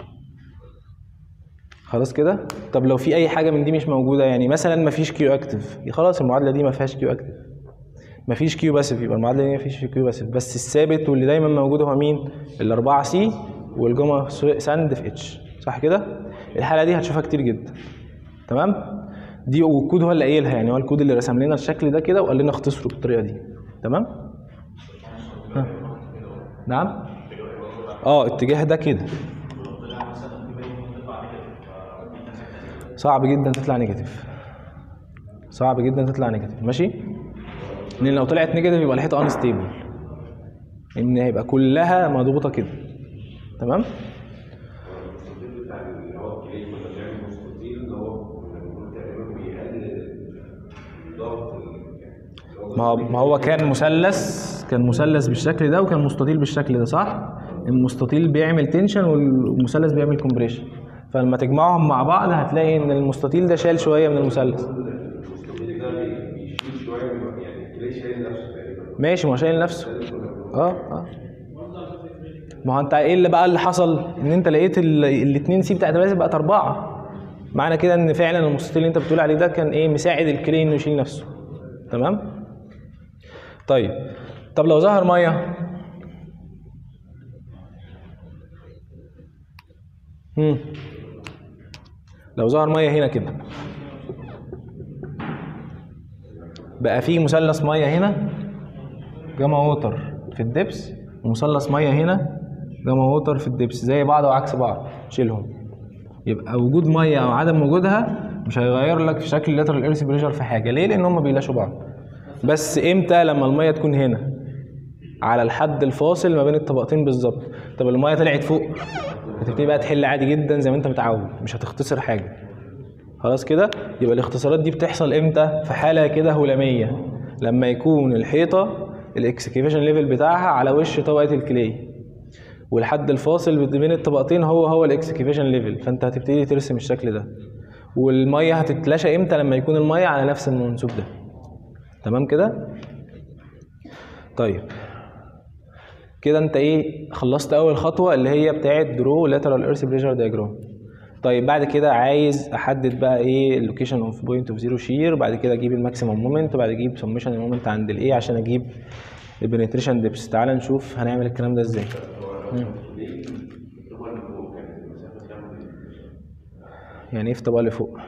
S1: خلاص كده طب لو في اي حاجه من دي مش موجوده يعني مثلا مفيش كيو اكتف خلاص المعادله دي ما فيهاش كيو اكتف مفيش كيو باسيف يبقى المعادله دي مفيش كيو باسيف بس الثابت واللي دايما موجود هو مين الاربعه سي والجاما ساند في اتش صح كده الحاله دي هتشوفها كتير جدا تمام دي والكود هو اللي قايلها يعني هو الكود اللي رسم لنا الشكل ده كده وقال لنا اختصره بالطريقه دي تمام ها. نعم اه اتجاه ده كده صعب جدا تطلع نيجاتيف صعب جدا تطلع نيجاتيف ماشي لان لو طلعت نيجاتيف يبقى الحيطه انستيبل ان هيبقى كلها مضغوطه كده تمام
S2: المستطيل بتاع اللي هو الكلي كنا بنعمل مستطيل اللي هو كنا بنقول تقريبا بيقلل ضغط ال- يعني اللي
S1: ما هو ما هو كان مثلث كان مثلث بالشكل ده وكان مستطيل بالشكل ده صح المستطيل بيعمل تنشن والمثلث بيعمل كومبريشن فلما تجمعهم مع بعض هتلاقي ان المستطيل ده شال شويه من المثلث
S2: المستطيل ده بي- بيشيل شويه من- يعني الكلي شايل نفسه تقريبا
S1: ماشي ما هو شايل نفسه اه اه ما هو انت ايه اللي بقى اللي حصل ان انت لقيت الاثنين سي بتاعت الباسل بقت اربعه معنى كده ان فعلا المستطيل اللي انت بتقول عليه ده كان ايه مساعد الكلي انه يشيل نفسه تمام طيب طب لو ظهر ميه مم. لو ظهر ميه هنا كده بقى في مثلث ميه هنا جاما ووتر في الدبس ومثلث ميه هنا جاما ووتر في الدبس زي بعض وعكس بعض شيلهم يبقى وجود ميه او عدم وجودها مش هيغير لك في شكل اللاترال ايرث بريشر في حاجه ليه لان هم بيلاشوا بعض بس امتى لما الميه تكون هنا على الحد الفاصل ما بين الطبقتين بالظبط طب الميه طلعت فوق هتبتدي بقى تحل عادي جدا زي ما انت متعود مش هتختصر حاجه خلاص كده يبقى الاختصارات دي بتحصل امتى في حاله كده هلاميه لما يكون الحيطه الاكسكيفيشن ليفل بتاعها على وش طبقه الكلي والحد الفاصل بين الطبقتين هو هو الاكسكيفيشن ليفل فانت هتبتدي ترسم الشكل ده والميه هتتلاشى امتى لما يكون الميه على نفس المنسوب ده تمام كده طيب كده انت ايه خلصت اول خطوه اللي هي بتاعه درو لاترال ايرث بريشر دايجرام طيب بعد كده عايز احدد بقى ايه اللوكيشن اوف بوينت اوف زيرو شير بعد كده اجيب الماكسيمم مومنت وبعد اجيب سمشن المومنت عند الايه عشان اجيب البنتريشن ديبس تعال نشوف هنعمل الكلام ده ازاي مم. يعني ايه في الطبقه اللي فوق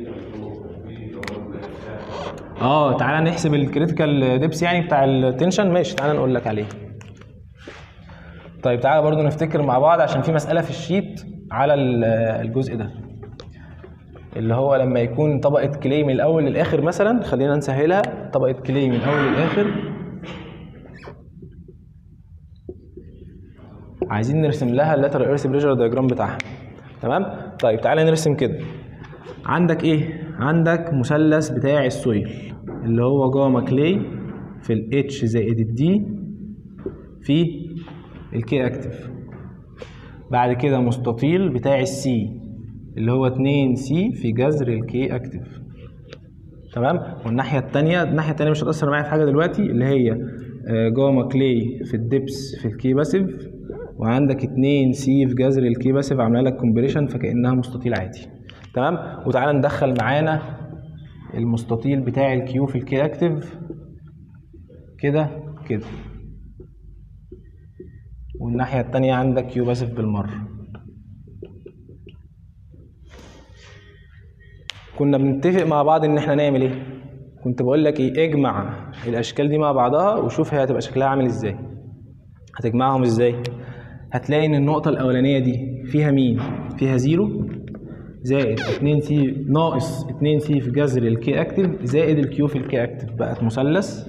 S1: اه تعالى نحسب الكريتيكال ديبس يعني بتاع التنشن ماشي تعالى نقول لك عليه طيب تعالى برضو نفتكر مع بعض عشان في مسألة في الشيت على ال- الجزء ده اللي هو لما يكون طبقة كلي من الأول للآخر مثلا خلينا نسهلها طبقة كلي من الأول للآخر عايزين نرسم لها اللاترال ايرث بريشر دايجرام بتاعها تمام طيب تعالى نرسم كده عندك ايه عندك مثلث بتاع السويل اللي هو جاما كلي في الاتش زائد الدي في الكي اكتف بعد كده مستطيل بتاع السي اللي هو 2 سي في جذر الكي اكتف تمام والناحيه الثانيه الناحيه الثانيه مش هتاثر معايا في حاجه دلوقتي اللي هي آه، جاما كلي في الدبس في الكي باسيف وعندك 2 سي في جذر الكي باسيف عامله لك كومبريشن فكانها مستطيل عادي تمام وتعالى ندخل معانا المستطيل بتاع الكيو في الكي اكتف كده كده والناحية التانية عندك كيو باسف بالمرة كنا بنتفق مع بعض ان احنا نعمل ايه كنت بقول لك ايه اجمع الاشكال دي مع بعضها وشوف هي هتبقى شكلها عامل ازاي هتجمعهم ازاي هتلاقي ان النقطة الاولانية دي فيها مين فيها زيرو زائد 2 سي ناقص 2 سي في جذر الكي اكتف زائد الكيو في الكي اكتف بقت مثلث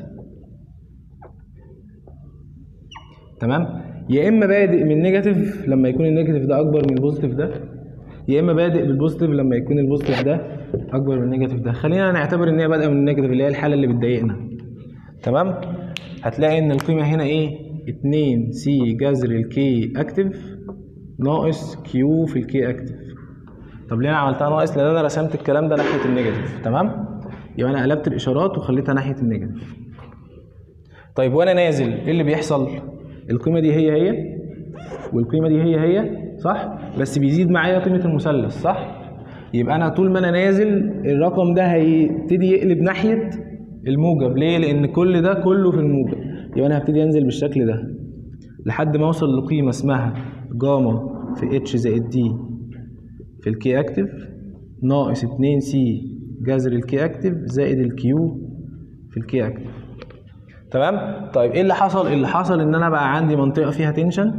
S1: تمام يا اما بادئ من نيجاتيف لما يكون النيجاتيف ده اكبر من البوزيتيف ده يا اما بادئ بالبوزيتيف لما يكون البوزيتيف ده اكبر من النيجاتيف ده خلينا نعتبر ان هي بادئه من النيجاتيف اللي هي الحاله اللي بتضايقنا تمام هتلاقي ان القيمه هنا ايه 2 سي جذر الكي اكتف ناقص كيو في الكي اكتف طب ليه انا عملتها ناقص لان انا رسمت الكلام ده ناحيه النيجاتيف تمام يبقى انا قلبت الاشارات وخليتها ناحيه النيجاتيف طيب وانا نازل ايه اللي بيحصل القيمه دي هي هي والقيمه دي هي هي صح بس بيزيد معايا قيمه المثلث صح يبقى انا طول ما انا نازل الرقم ده هيبتدي يقلب ناحيه الموجب ليه لان كل ده كله في الموجب يبقى انا هبتدي انزل بالشكل ده لحد ما اوصل لقيمه اسمها جاما في اتش زائد دي في الكي اكتف ناقص 2 سي جذر الكي اكتف زائد الكيو في الكي اكتف تمام طيب ايه اللي حصل اللي حصل ان انا بقى عندي منطقه فيها تنشن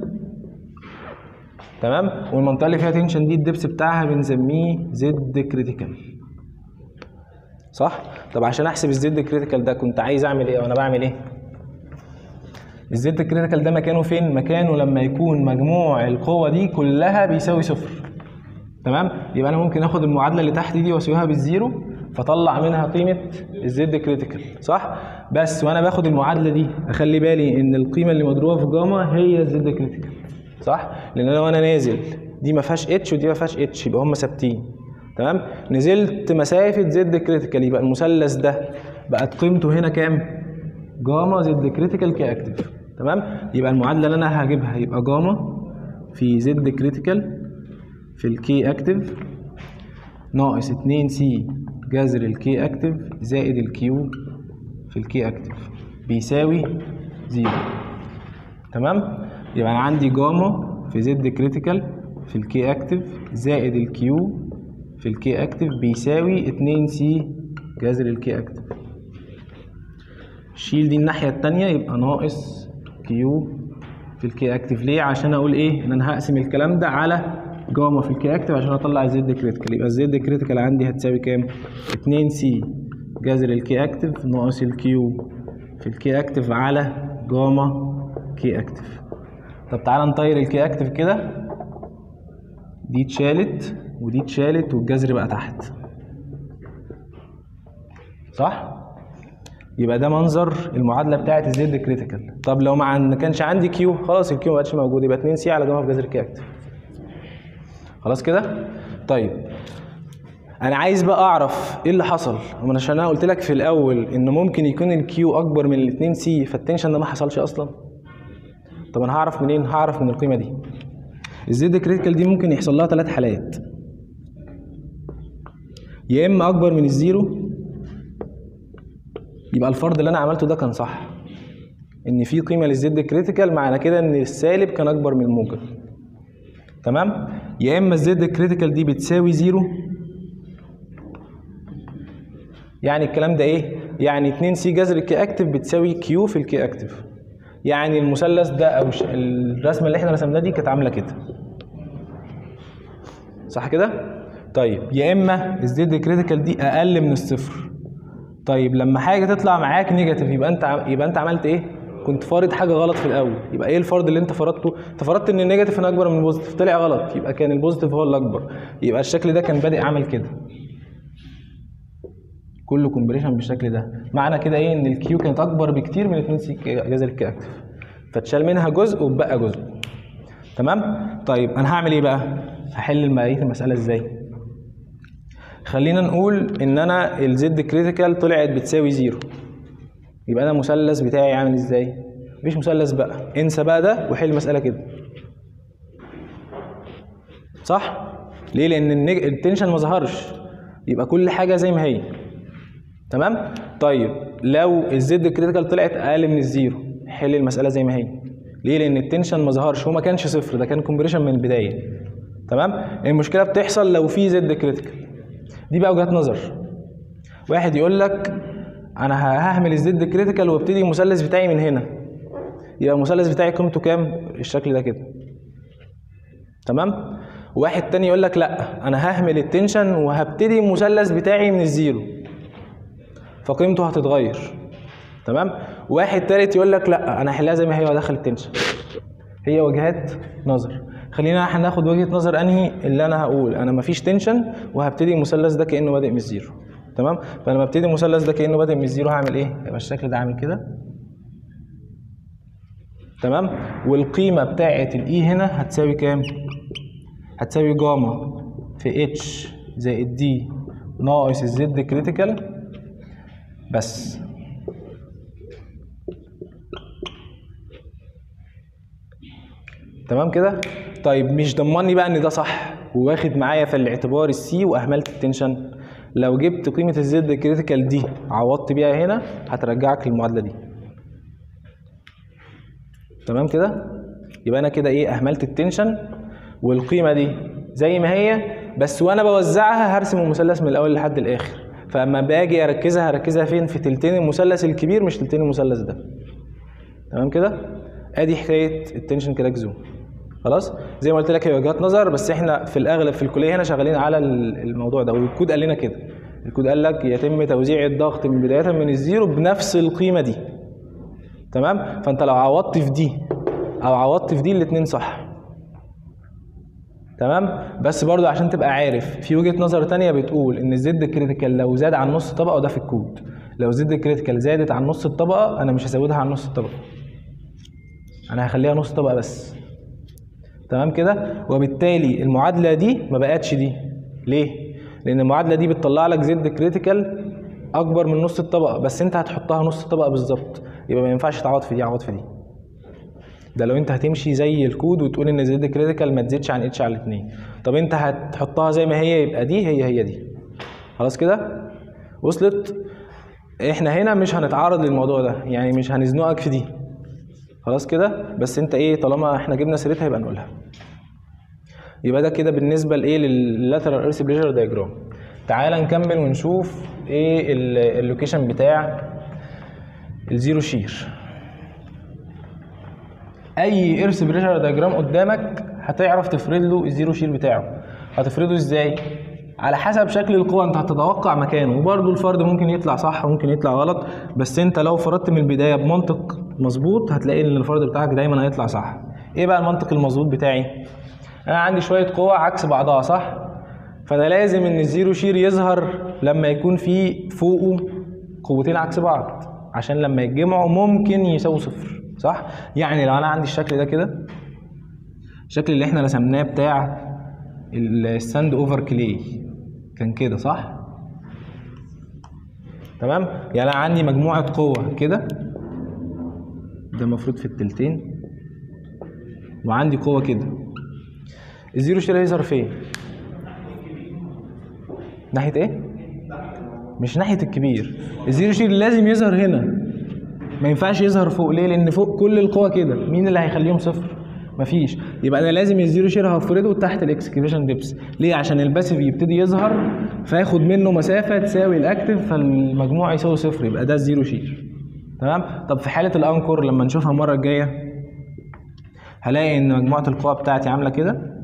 S1: تمام والمنطقه اللي فيها تنشن دي الدبس بتاعها بنسميه زد كريتيكال صح طب عشان احسب الزد كريتيكال ده كنت عايز اعمل ايه وانا بعمل ايه الزد كريتيكال ده مكانه فين مكانه لما يكون مجموع القوه دي كلها بيساوي صفر تمام يبقى انا ممكن اخد المعادله اللي تحت دي واسويها بالزيرو فاطلع منها قيمه الزد كريتيكال صح بس وانا باخد المعادله دي اخلي بالي ان القيمه اللي مضروبه في جاما هي الزد كريتيكال صح لان انا وانا نازل دي ما فيهاش اتش ودي ما فيهاش اتش يبقى هم ثابتين تمام نزلت مسافه زد كريتيكال يبقى المثلث ده بقت قيمته هنا كام جاما زد كريتيكال كي اكتف تمام يبقى المعادله اللي انا هجيبها يبقى جاما في زد كريتيكال في الكي اكتف ناقص 2 سي جذر الكي اكتف زائد الكيو في الكي اكتف بيساوي زيرو تمام يبقى انا عندي جاما في زد كريتيكال في الكي اكتف زائد الكيو في الكي اكتف بيساوي 2 سي جذر الكي اكتف شيل دي الناحيه التانية يبقى ناقص كيو في الكي اكتف ليه عشان اقول ايه ان انا هقسم الكلام ده على جاما في الكي اكتف عشان اطلع الزد كريتيكال يبقى الزد كريتيكال عندي هتساوي كام 2 سي جذر الكي اكتف ناقص الكيو في الكي اكتف على جاما كي اكتف طب تعالى نطير الكي اكتف كده دي اتشالت ودي اتشالت والجذر بقى تحت صح يبقى ده منظر المعادله بتاعه الزد كريتيكال طب لو ما كانش عندي كيو خلاص الكيو ما بقتش موجود يبقى 2 سي على جاما في جذر كي اكتف خلاص كده طيب انا عايز بقى اعرف ايه اللي حصل هو عشان انا قلت لك في الاول ان ممكن يكون الكيو اكبر من ال2 سي فالتنشن ده ما حصلش اصلا طب انا هعرف منين هعرف من القيمه دي الزد كريتيكال دي ممكن يحصل لها ثلاث حالات يا اما اكبر من الزيرو يبقى الفرض اللي انا عملته ده كان صح ان في قيمه للزد كريتيكال معنى كده ان السالب كان اكبر من الموجب تمام يا اما الزد كريتيكال دي بتساوي زيرو يعني الكلام ده ايه يعني 2 سي جذر الكي اكتف بتساوي كيو في الكي اكتف يعني المثلث ده او ش... الرسمه اللي احنا رسمناها دي كانت عامله كده صح كده طيب يا اما الزد كريتيكال دي اقل من الصفر طيب لما حاجه تطلع معاك نيجاتيف يبقى انت ع- يبقى انت عملت ايه كنت فارض حاجه غلط في الاول يبقى ايه الفرض اللي انت فرضته انت فرضت ان النيجاتيف هنا اكبر من البوزيتيف طلع غلط يبقى كان البوزيتيف هو اللي اكبر يبقى الشكل ده كان بادئ عمل كده كله كومبريشن بالشكل ده معنى كده ايه ان الكيو كانت اكبر بكتير من 2 سي جذر الكي اكتف فتشال منها جزء وبقى جزء تمام طيب انا هعمل ايه بقى هحل بقيه المساله ازاي خلينا نقول ان انا الزد كريتيكال طلعت بتساوي زيرو يبقى انا المثلث بتاعي عامل ازاي مفيش مثلث بقى انسى بقى ده وحل المساله كده صح ليه لان النج... التنشن ما ظهرش يبقى كل حاجه زي ما هي تمام طيب لو الزد كريتيكال طلعت اقل من الزيرو حل المساله زي ما هي ليه لان التنشن ما ظهرش هو ما كانش صفر ده كان كومبريشن من البدايه تمام المشكله بتحصل لو في زد كريتيكال دي بقى وجهات نظر واحد يقول لك انا ههمل الزد كريتيكال وابتدي المثلث بتاعي من هنا يبقى المثلث بتاعي قيمته كام الشكل ده كده تمام واحد تاني يقول لك لا انا ههمل التنشن وهبتدي المثلث بتاعي من الزيرو فقيمته هتتغير تمام واحد تالت يقول لك لا انا هحلها زي ما هي وادخل التنشن هي وجهات نظر خلينا احنا ناخد وجهه نظر انهي اللي انا هقول انا مفيش تنشن وهبتدي المثلث ده كانه بادئ من الزيرو تمام فلما ابتدي المثلث ده كانه بادئ من الزيرو هعمل ايه يبقى الشكل ده عامل كده تمام والقيمه بتاعه الاي هنا هتساوي كام هتساوي جاما في اتش زائد دي ناقص الزد كريتيكال بس تمام كده طيب مش ضمني بقى ان ده صح وواخد معايا في الاعتبار السي واهملت التنشن لو جبت قيمه الزد كريتيكال دي عوضت بيها هنا هترجعك للمعادله دي تمام كده يبقى انا كده ايه اهملت التنشن والقيمه دي زي ما هي بس وانا بوزعها هرسم المثلث من الاول لحد الاخر فاما باجي اركزها هركزها فين في تلتين المثلث الكبير مش تلتين المثلث ده تمام كده ادي حكايه التنشن كراك زون خلاص زي ما قلت لك هي وجهات نظر بس احنا في الاغلب في الكليه هنا شغالين على ال- الموضوع ده والكود قال لنا كده الكود قال لك يتم توزيع الضغط من بدايه من الزيرو بنفس القيمه دي تمام فانت لو عوضت في دي او عوضت في دي الاتنين صح تمام بس برضو عشان تبقى عارف في وجهه نظر تانية بتقول ان الزد كريتيكال لو زاد عن نص طبقه وده في الكود لو زد كريتيكال زادت عن نص الطبقه انا مش هزودها عن نص الطبقه انا هخليها نص طبقه بس تمام كده وبالتالي المعادله دي ما بقتش دي ليه لان المعادله دي بتطلع لك زد كريتيكال اكبر من نص الطبقه بس انت هتحطها نص الطبقه بالظبط يبقى ما ينفعش تعوض في دي عوض في دي ده لو انت هتمشي زي الكود وتقول ان زد كريتيكال ما تزيدش عن اتش على الاثنين طب انت هتحطها زي ما هي يبقى دي هي هي دي خلاص كده وصلت احنا هنا مش هنتعرض للموضوع ده يعني مش هنزنقك في دي خلاص كده بس انت ايه طالما احنا جبنا سيرتها يبقى نقولها يبقى ده كده بالنسبه لايه لللاترال ايرث بريشر دايجرام تعال نكمل ونشوف ايه ال- اللوكيشن بتاع الزيرو شير اي ايرث بريشر دايجرام قدامك هتعرف تفرد له الزيرو شير بتاعه هتفرده ازاي على حسب شكل القوة انت هتتوقع مكانه وبرضه الفرد ممكن يطلع صح وممكن يطلع غلط بس انت لو فرضت من البداية بمنطق مظبوط هتلاقي ان الفرد بتاعك دايما هيطلع صح ايه بقى المنطق المظبوط بتاعي انا عندي شوية قوة عكس بعضها صح فانا لازم ان الزيرو شير يظهر لما يكون في فوقه قوتين عكس بعض عشان لما يتجمعوا ممكن يساووا صفر صح يعني لو انا عندي الشكل ده كده الشكل اللي احنا رسمناه بتاع الساند اوفر كلي كان كده صح تمام يعني انا عندي مجموعه قوه كده ده المفروض في التلتين وعندي قوه كده الزيرو شير هيظهر فين ناحيه ايه مش ناحيه الكبير الزيرو شير لازم يظهر هنا ما ينفعش يظهر فوق ليه لان فوق كل القوى كده مين اللي هيخليهم صفر مفيش يبقى انا لازم الزيرو شير هفرده تحت الاكسكيفيشن ديبس ليه عشان الباسيف يبتدي يظهر فياخد منه مسافه تساوي الاكتف فالمجموع يساوي صفر يبقى ده الزيرو شير تمام طب في حاله الانكور لما نشوفها المره الجايه هلاقي ان مجموعه القوى بتاعتي عامله كده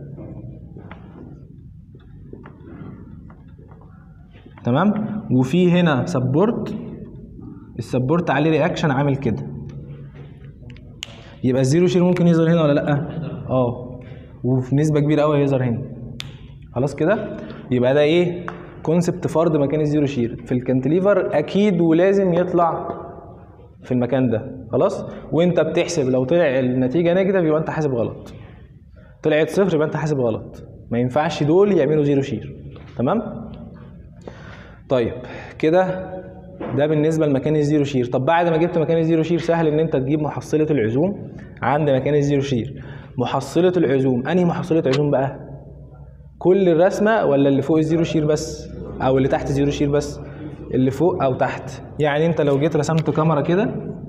S1: تمام وفي هنا سبورت السبورت عليه رياكشن عامل كده يبقى الزيرو شير ممكن يظهر هنا ولا لا اه وفي نسبه كبيره قوي هيظهر هنا خلاص كده يبقى ده ايه كونسبت فرض مكان الزيرو شير في الكانتليفر اكيد ولازم يطلع في المكان ده خلاص وانت بتحسب لو طلع النتيجه نيجاتيف يبقى انت حاسب غلط طلعت صفر يبقى انت حاسب غلط ما ينفعش دول يعملوا زيرو شير تمام طيب كده ده بالنسبه لمكان الزيرو شير طب بعد ما جبت مكان الزيرو شير سهل ان انت تجيب محصله العزوم عند مكان الزيرو شير محصله العزوم انهي محصله عزوم بقى كل الرسمه ولا اللي فوق الزيرو شير بس او اللي تحت الزيرو شير بس اللي فوق او تحت يعني انت لو جيت رسمت كاميرا كده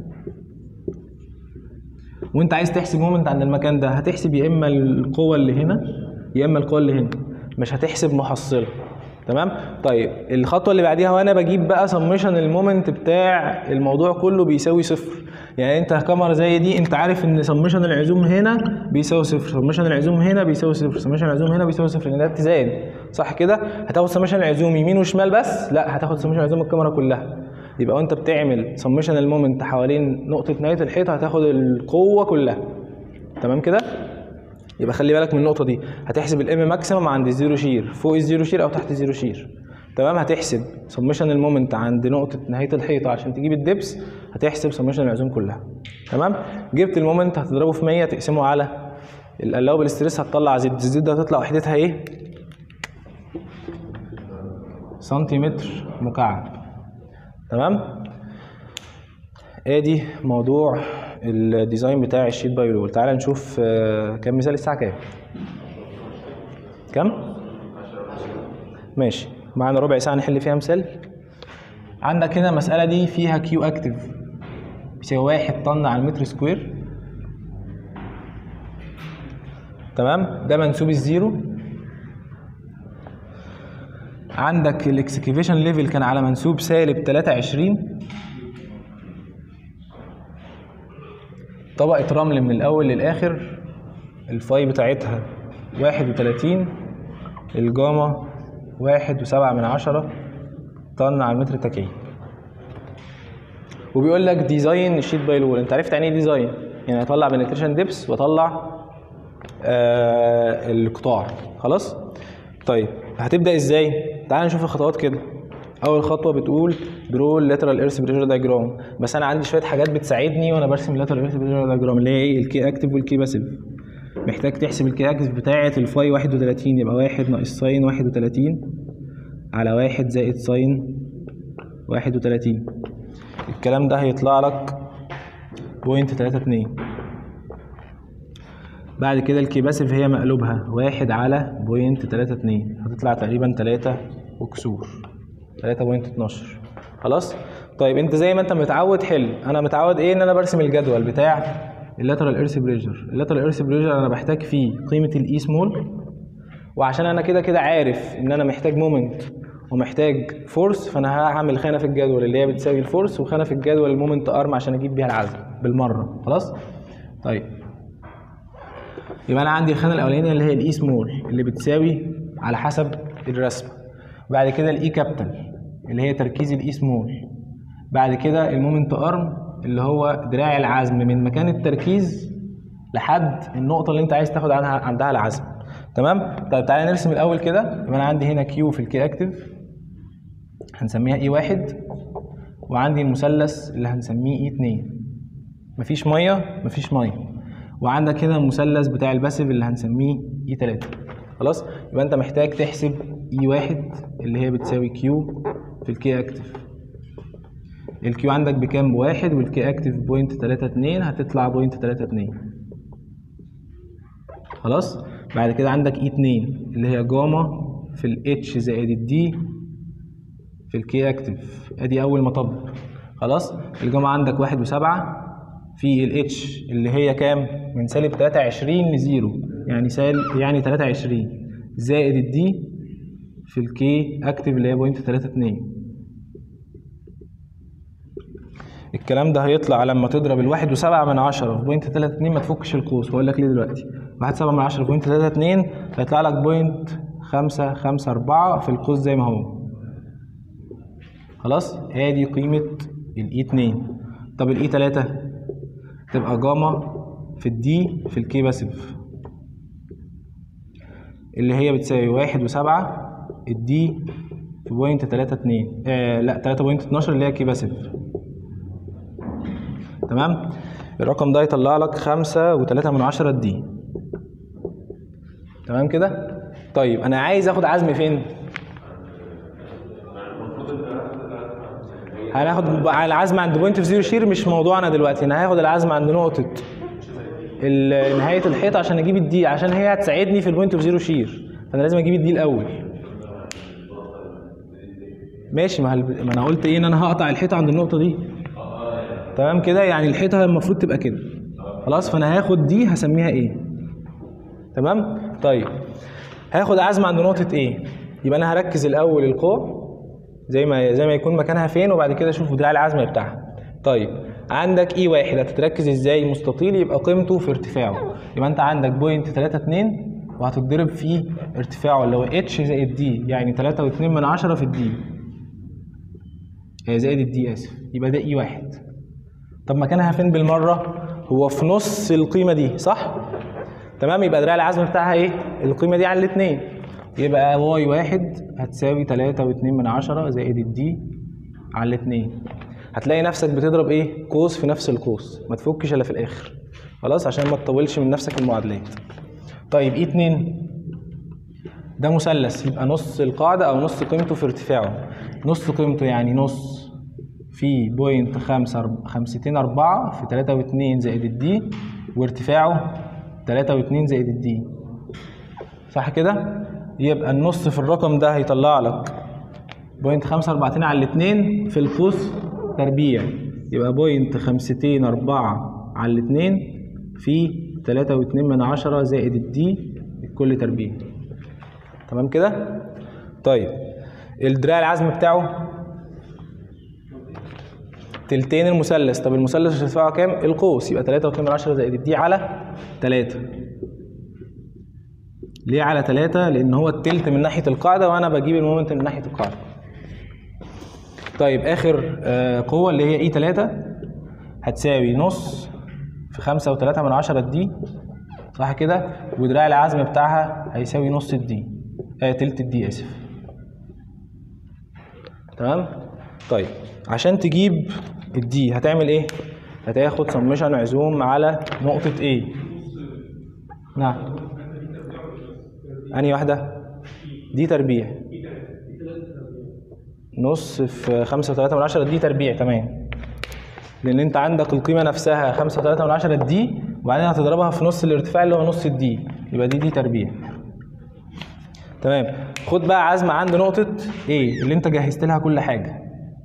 S1: وانت عايز تحسب مومنت عند المكان ده هتحسب يا اما القوه اللي هنا يا اما القوه اللي هنا مش هتحسب محصله تمام طيب الخطوه اللي بعديها وانا بجيب بقى سميشن المومنت بتاع الموضوع كله بيساوي صفر يعني انت كاميرا زي دي انت عارف ان سميشن العزوم هنا بيساوي صفر سميشن العزوم هنا بيساوي صفر سميشن العزوم هنا بيساوي صفر لان ده اتزان صح كده هتاخد سميشن العزوم يمين وشمال بس لا هتاخد سميشن العزوم الكاميرا كلها يبقى وانت بتعمل سميشن المومنت حوالين نقطه نهايه الحيط هتاخد القوه كلها تمام كده يبقى خلي بالك من النقطه دي هتحسب الام ماكسيمم عند الزيرو شير فوق الزيرو شير او تحت الزيرو شير تمام هتحسب سميشن المومنت عند نقطه نهايه الحيطه عشان تجيب الدبس هتحسب سميشن العزوم كلها تمام جبت المومنت هتضربه في 100 تقسمه على الالاوبل ستريس هتطلع زد الزد ده هتطلع وحدتها ايه سنتيمتر مكعب تمام ادي موضوع الديزاين بتاع الشيت بايولول تعال نشوف آه، كام مثال الساعه كام كام ماشي معانا ربع ساعه نحل فيها مثال عندك هنا المساله دي فيها كيو اكتف بيساوي واحد طن على المتر سكوير تمام ده منسوب الزيرو عندك الاكسكيفيشن ليفل كان على منسوب سالب 23 طبقة رمل من الأول للآخر الفاي بتاعتها واحد وتلاتين الجاما واحد وسبعة من عشرة طن على المتر تكعيب وبيقول لك ديزاين الشيت باي الوول انت عرفت يعني ايه ديزاين يعني اطلع بنتريشن ديبس واطلع آه القطاع خلاص طيب هتبدا ازاي تعال نشوف الخطوات كده اول خطوه بتقول درو اللاترال ايرث بريشر دايجرام بس انا عندي شويه حاجات بتساعدني وانا برسم اللاترال ايرث بريشر دايجرام اللي هي ايه الكي اكتف والكي باسيف محتاج تحسب الكي اكتف بتاعه الفاي 31 يبقى واحد ناقص ساين 31 على واحد زائد ساين 31 الكلام ده هيطلع لك بوينت 32 بعد كده الكيباسيف هي مقلوبها واحد على بوينت تلاتة اتنين هتطلع تقريبا تلاتة وكسور تلاتة بوينت اتناشر خلاص طيب انت زي ما انت متعود حل انا متعود ايه ان انا برسم الجدول بتاع اللاترال ايرث بريشر اللاترال ايرث بريشر انا بحتاج فيه قيمة الاي سمول وعشان انا كده كده عارف ان انا محتاج مومنت ومحتاج فورس فانا هعمل خانه في الجدول اللي هي بتساوي الفورس وخانه في الجدول المومنت ارم عشان اجيب بيها العزم بالمره خلاص طيب يبقى انا عندي الخانه الاولانيه اللي هي الاي سمول اللي بتساوي على حسب الرسمه بعد كده الاي كابيتال اللي هي تركيز الاي سمول بعد كده المومنت ارم اللي هو دراع العزم من مكان التركيز لحد النقطه اللي انت عايز تاخد عنها عندها العزم تمام طيب تعالى نرسم الاول كده يبقى انا عندي هنا كيو في الكي اكتف هنسميها اي واحد وعندي المثلث اللي هنسميه اي اتنين مفيش ميه مفيش ميه وعندك هنا المثلث بتاع الباسيف اللي هنسميه اي 3 خلاص يبقى انت محتاج تحسب اي واحد اللي هي بتساوي كيو في الكي اكتف الكيو عندك بكام بواحد والكي اكتف بوينت تلاتة اتنين هتطلع بوينت تلاتة اتنين خلاص بعد كده عندك اي اتنين اللي هي جاما في الاتش زائد الدي في الكي اكتف ادي اول مطب خلاص الجاما عندك واحد وسبعة في الاتش اللي هي كام من سالب 23 لزيرو يعني سال يعني 23 زائد الدي في الكي اكتف اللي هي بوينت 32 الكلام ده هيطلع لما تضرب الواحد وسبعة من عشرة في بوينت تلاتة اتنين ما تفكش القوس وأقول لك ليه دلوقتي واحد سبعة من عشرة في بوينت تلاتة اتنين هيطلع لك بوينت خمسة خمسة أربعة في القوس زي ما هو خلاص ادي قيمة الاي اتنين طب الاي تلاتة تبقى جاما في الدي في الكي باسيف اللي هي بتساوي واحد وسبعة الدي في بوينت تلاتة اتنين آه لا تلاتة بوينت اتناشر اللي هي كي باسيف تمام الرقم ده يطلع لك خمسة وتلاتة من عشرة دي تمام كده طيب انا عايز اخد عزم فين هناخد على العزم عند بوينت في زيرو شير مش موضوعنا دلوقتي انا هاخد العزم عند نقطة ال- نهاية الحيط عشان اجيب الدي عشان هي هتساعدني في البوينت في زيرو شير فانا لازم اجيب الدي الاول ماشي ما, هل... ما انا قلت ايه ان انا هقطع الحيطه عند النقطه دي تمام كده يعني الحيطه المفروض تبقى كده خلاص فانا هاخد دي هسميها ايه تمام طيب هاخد عزم عند نقطه ايه يبقى انا هركز الاول القوه زي ما زي ما يكون مكانها فين وبعد كده اشوف دراع العزم بتاعها طيب عندك اي واحد هتتركز ازاي مستطيل يبقى قيمته في ارتفاعه يبقى انت عندك بوينت 3 2 وهتتضرب في ارتفاعه اللي هو اتش زائد دي يعني 3 و2 من 10 في الدي آه، زائد الدي اسف يبقى ده اي واحد طب مكانها فين بالمره هو في نص القيمه دي صح تمام يبقى دراع العزم بتاعها ايه القيمه دي على الاثنين يبقى واي واحد هتساوي 3 و2 من 10 زائد الدي على الاثنين هتلاقي نفسك بتضرب ايه قوس في نفس القوس ما تفكش الا في الاخر خلاص عشان ما تطولش من نفسك المعادلات طيب ايه 2 ده مثلث يبقى نص القاعدة أو نص قيمته في ارتفاعه نص قيمته يعني نص في بوينت خمسة أرب- خمستين أربعة في تلاتة واتنين زائد الدي وارتفاعه تلاتة واتنين زائد الدي صح كده؟ يبقى النص في الرقم ده هيطلع لك بوينت خمسة أربعتين على الاتنين في القوس تربيع يبقى بوينت خمستين أربعة على الاتنين في تلاتة واتنين من عشرة زائد الدي الكل تربيع تمام كده طيب الدراع العزم بتاعه تلتين المثلث طب المثلث ارتفاعه كام القوس يبقى 3 و2 من 10 زائد الدي على 3 ليه على 3 لان هو التلت من ناحيه القاعده وانا بجيب المومنت من ناحيه القاعده طيب اخر آه، قوه اللي هي اي 3 هتساوي نص في خمسة وتلاتة من عشرة دي صح كده ودراع العزم بتاعها هيساوي نص الدي آه تلت الدي اسف تمام طيب عشان تجيب الدي هتعمل ايه هتاخد سمشن عزوم على نقطة A نعم أنهي واحدة دي تربيع نص في خمسة وتلاتة من عشرة دي تربيع تمام لأن أنت عندك القيمة نفسها خمسة وتلاتة من عشرة دي وبعدين هتضربها في نص الارتفاع اللي هو نص الدي يبقى دي دي تربيع تمام خد بقى عزم عند نقطة A اللي أنت جهزت لها كل حاجة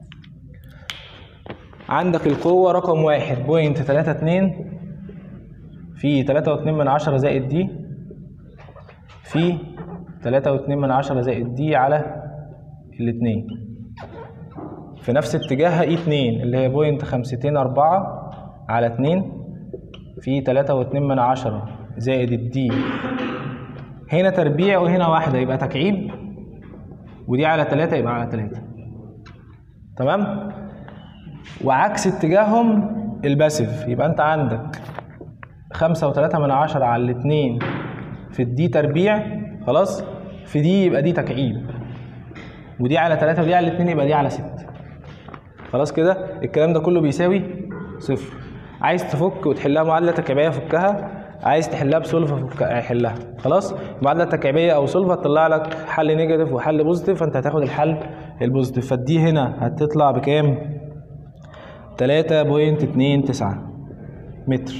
S1: عندك القوة رقم واحد بوينت تلاتة اتنين في تلاتة واتنين من عشرة زائد دي في تلاتة واتنين من عشرة زائد دي على الاتنين في نفس اتجاهها اي اتنين اللي هي بوينت خمستين أربعة على اتنين في تلاتة واتنين من عشرة زائد الدي هنا تربيع وهنا واحدة يبقى تكعيب ودي على تلاتة يبقى على تلاتة تمام وعكس اتجاههم الباسيف يبقى انت عندك خمسة وتلاتة من عشرة على الاتنين في الدي تربيع خلاص في دي يبقى دي تكعيب ودي على تلاتة ودي على الاتنين يبقى دي على ستة خلاص كده الكلام ده كله بيساوي صفر عايز تفك وتحلها معادلة تكعيبية فكها عايز تحلها بسولفة فكها حلها خلاص معادلة تكعيبية أو سولفة تطلع لك حل نيجاتيف وحل بوزيتيف فأنت هتاخد الحل البوزيتيف فالدي هنا هتطلع بكام؟ تلاتة بوينت اتنين تسعة متر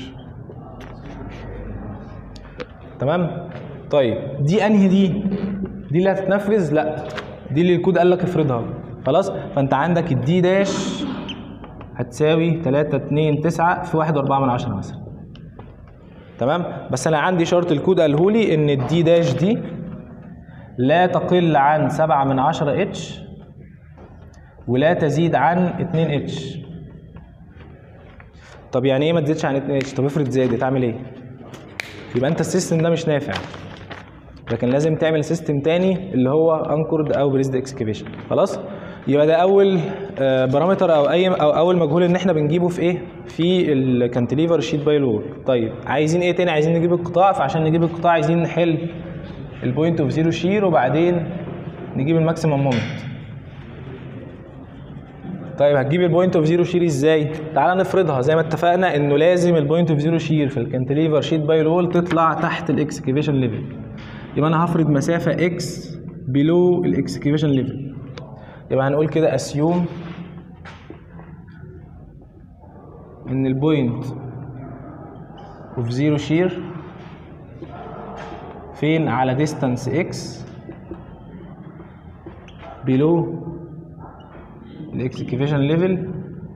S1: تمام طيب دي انهي دي دي اللي هتتنفذ لا دي اللي الكود قال لك افرضها خلاص فانت عندك الدي داش هتساوي 3 2 9 في 1 4 من 10 مثلا تمام بس انا عندي شرط الكود قاله لي ان الدي داش دي لا تقل عن 7 من 10 اتش ولا تزيد عن 2 اتش طب يعني ايه ما تزيدش عن 2 اتش طب افرض زادت اعمل ايه يبقى انت السيستم ده مش نافع لكن لازم تعمل سيستم تاني اللي هو انكورد او بريزد اكسكيفيشن خلاص يبقى ده اول آه، بارامتر او اي او اول مجهول ان احنا بنجيبه في ايه في الكانتليفر شيت باي لور طيب عايزين ايه تاني عايزين نجيب القطاع فعشان نجيب القطاع عايزين نحل البوينت اوف زيرو شير وبعدين نجيب الماكسيمم مومنت طيب هتجيب البوينت اوف زيرو شير ازاي؟ تعالى نفرضها زي ما اتفقنا انه لازم البوينت اوف زيرو شير في الكانتليفر شيت باي رول تطلع تحت الاكسكيفيشن ليفل يبقى انا هفرض مسافه اكس بلو الاكسكيفيشن ليفل يبقى هنقول كده اسيوم ان البوينت اوف زيرو شير فين على ديستانس اكس بلو الاكسكيفيشن ليفل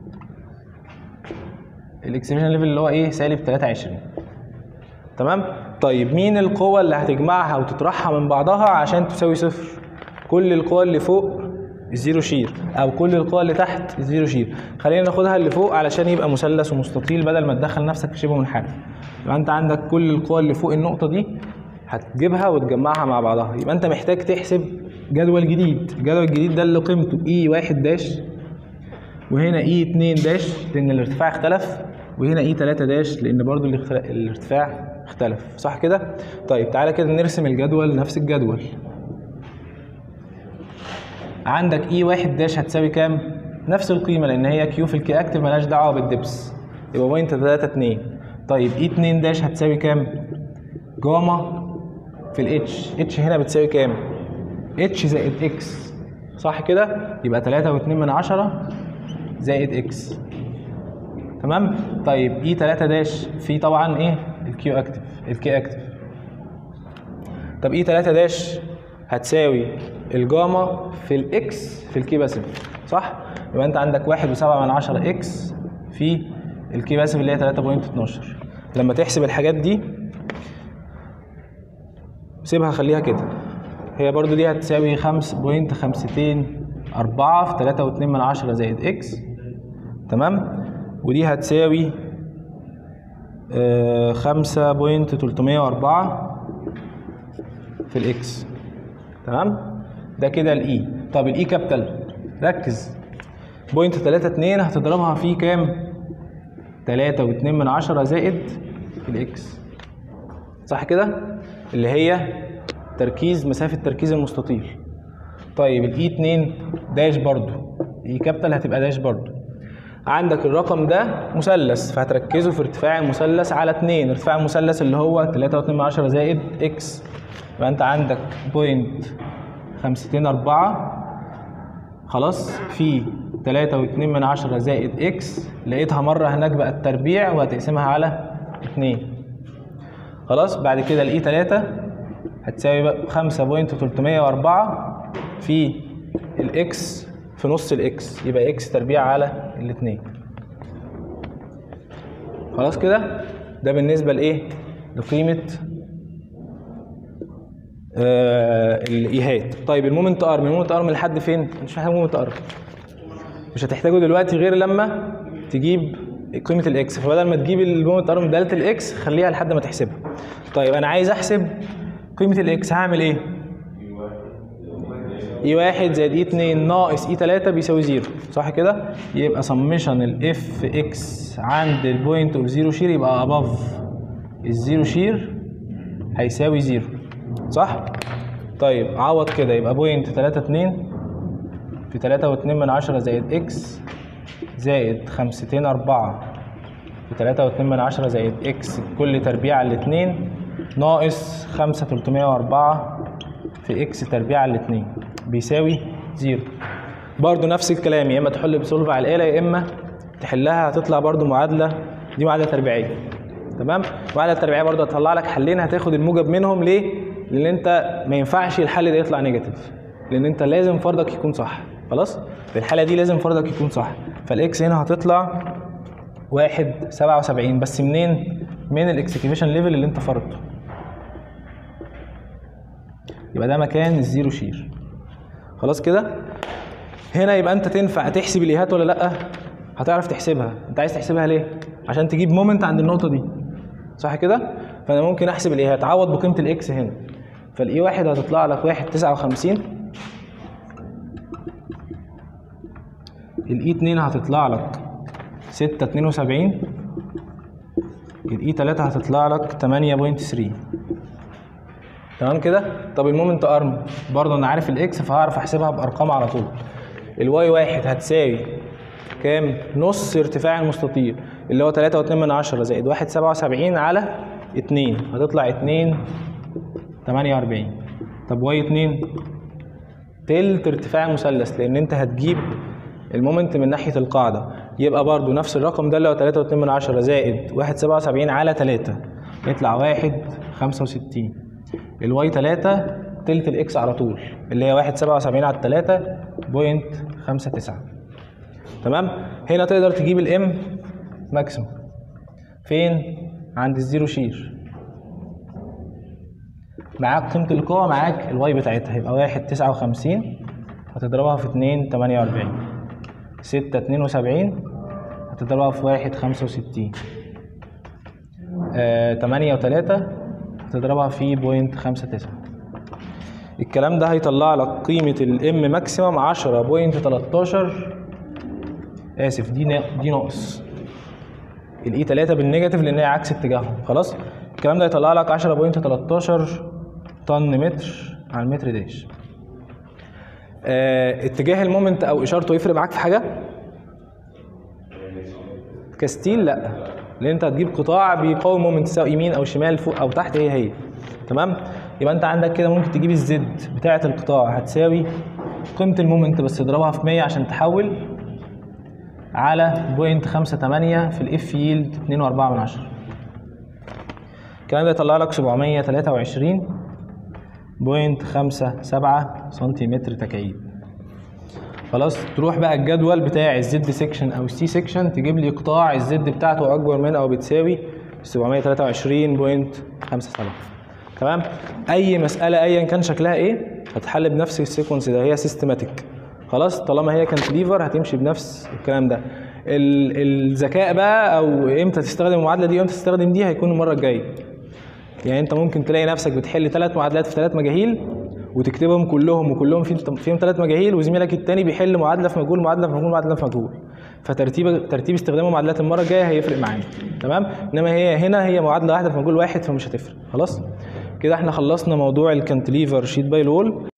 S1: الاكسكيفيشن ليفل اللي هو ايه سالب 23 تمام طيب مين القوة اللي هتجمعها وتطرحها من بعضها عشان تساوي صفر كل القوى اللي فوق الزيرو شير او كل القوى اللي تحت الزيرو شير خلينا ناخدها اللي فوق علشان يبقى مثلث ومستطيل بدل ما تدخل نفسك في شبه منحرف يبقى انت عندك كل القوى اللي فوق النقطة دي هتجيبها وتجمعها مع بعضها يبقى انت محتاج تحسب جدول جديد الجدول الجديد ده اللي قيمته اي واحد داش وهنا اي 2 داش لان الارتفاع اختلف وهنا اي 3 داش لان برضو الاختلا- الارتفاع اختلف صح كده طيب تعالى كده نرسم الجدول نفس الجدول عندك اي 1 داش هتساوي كام نفس القيمه لان هي كيو في الكي اكتف مالهاش دعوه بالدبس يبقى بوينت 3 2 طيب اي 2 داش هتساوي كام جاما في الاتش اتش هنا بتساوي كام اتش زائد اكس صح كده يبقى 3 و2 من عشرة زائد اكس تمام طيب اي 3 داش في طبعا ايه الكيو اكتف الكي اكتف طب اي 3 داش هتساوي الجاما في الاكس في الكي باسيف صح يبقى انت عندك 1.7 من عشرة اكس في الكي باسيف اللي هي 3.12 لما تحسب الحاجات دي سيبها خليها كده هي برضو دي هتساوي خمس بوينت خمستين أربعة في تلاتة واتنين من عشرة زائد إكس تمام ودي هتساوي آه، خمسة بوينت تلتمية وأربعة في الإكس تمام ده كده الإي طب الإي كابيتال ركز بوينت 32 هتضربها في كام 3 و2 من عشرة زائد الاكس صح كده اللي هي تركيز مسافة تركيز المستطيل طيب الاي 2 داش برضو اي كابيتال هتبقى داش برضو عندك الرقم ده مثلث فهتركزه في ارتفاع المثلث على 2 ارتفاع المثلث اللي هو 3.2 زائد اكس يبقى انت عندك بوينت 50 4 خلاص في 3.2 من عشرة زائد اكس لقيتها مرة هناك بقى التربيع وهتقسمها على 2 خلاص بعد كده الاي 3 هتساوي بقى 5.304 في الاكس في نص الاكس يبقى اكس تربيع على الاثنين خلاص كده ده بالنسبة لايه لقيمة آه الايهات طيب المومنت ارم المومنت ارم لحد فين مش محتاج مومنت ارم مش هتحتاجه دلوقتي غير لما تجيب قيمه الاكس فبدل ما تجيب المومنت ارم داله الاكس خليها لحد ما تحسبها طيب انا عايز احسب قيمه الاكس هعمل ايه اي واحد زائد اي اتنين ناقص اي تلاتة بيساوي زيرو صح كده يبقى سمشن الاف اكس عند البوينت اوف زيرو شير يبقى اباف الزيرو شير هيساوي زيرو صح طيب عوض كده يبقى بوينت تلاتة اتنين في تلاتة واتنين من عشرة زائد اكس زائد خمستين أربعة في تلاتة واتنين من عشرة زائد اكس كل تربيع على الاتنين ناقص خمسة تلتمية وأربعة في اكس تربيع على الاتنين بيساوي زيرو برضو نفس الكلام يا اما تحل بسولف على الآلة يا اما تحلها هتطلع برضو معادلة دي معادلة تربيعية تمام المعادلة التربيعية برضو هتطلع لك حلين هتاخد الموجب منهم ليه؟ لأن أنت ما ينفعش الحل ده يطلع نيجاتيف لأن أنت لازم فرضك يكون صح خلاص؟ في الحالة دي لازم فرضك يكون صح فالإكس هنا هتطلع واحد سبعة وسبعين بس منين؟ من الإكسكيوشن ليفل اللي أنت فرضته يبقى ده مكان الزيرو شير خلاص كده هنا يبقى انت تنفع تحسب الايهات ولا لا هتعرف تحسبها انت عايز تحسبها ليه عشان تجيب مومنت عند النقطه دي صح كده فانا ممكن احسب الايهات عوض بقيمه الاكس هنا فالاي واحد هتطلع لك واحد تسعة وخمسين الاي اتنين هتطلع لك ستة اتنين وسبعين الاي تلاتة هتطلع لك تمانية بوينت ثري تمام كده طب المومنت ارم برضه انا عارف الاكس فهعرف احسبها بارقام على طول الواي واحد هتساوي كام نص ارتفاع المستطيل اللي هو 3.2 من عشرة زائد واحد سبعة وسبعين على اتنين هتطلع اتنين تمانية وأربعين طب واي اتنين تلت ارتفاع المثلث لأن أنت هتجيب المومنت من ناحية القاعدة يبقى برضو نفس الرقم ده اللي هو 3.2 من عشرة زائد واحد سبعة وسبعين على تلاتة يطلع واحد خمسة وستين الواي 3 تلت الاكس على طول اللي هي 1.77 على 3 بوينت 59 تمام هنا تقدر تجيب الام ماكسيموم فين عند الزيرو شير معاك قيمة القوة معاك الواي بتاعتها يبقى واحد تسعة وخمسين هتضربها في اتنين تمانية وأربعين ستة اتنين وسبعين هتضربها في واحد خمسة وستين آه تمانية وتلاتة هتضربها في بوينت خمسة تسعة الكلام ده هيطلع لك قيمة الام ماكسيمم عشرة بوينت تلاتاشر آسف دي نا- دي ناقص الاي 3 بالنيجاتيف لان هي عكس اتجاههم خلاص الكلام ده يطلع لك 10.13 طن متر على المتر داش آه اتجاه المومنت او اشارته يفرق معاك في حاجه كستيل لا لان انت هتجيب قطاع بيقاوم مومنت سواء يمين او شمال فوق او تحت هي هي تمام يبقى انت عندك كده ممكن تجيب الزد بتاعه القطاع هتساوي قيمه المومنت بس تضربها في 100 عشان تحول على بوينت خمسة تمانية في الاف ييلد اتنين واربعة من عشرة الكلام ده يطلع لك سبعمية تلاتة وعشرين بوينت خمسة سبعة سنتيمتر تكعيب خلاص تروح بقى الجدول بتاع الزد سيكشن او السي سيكشن تجيب لي قطاع الزد بتاعته اكبر من او بتساوي 723.57 تمام اي مساله ايا كان شكلها ايه هتحل بنفس السيكونس ده هي سيستماتيك خلاص طالما هي كانت ليفر هتمشي بنفس الكلام ده ال- الذكاء بقى او امتى تستخدم المعادله دي وامتى تستخدم دي هيكون المره الجايه يعني انت ممكن تلاقي نفسك بتحل ثلاث معادلات في ثلاث مجاهيل وتكتبهم كلهم وكلهم فيهم فيهم ثلاث مجاهيل وزميلك التاني بيحل معادله في مجهول معادله في مجهول معادله في مجهول فترتيب ترتيب استخدام المعادلات المره الجايه هيفرق معانا تمام انما هي هنا هي معادله واحده في مجهول واحد فمش هتفرق خلاص كده احنا خلصنا موضوع الكانتليفر شيت باي لول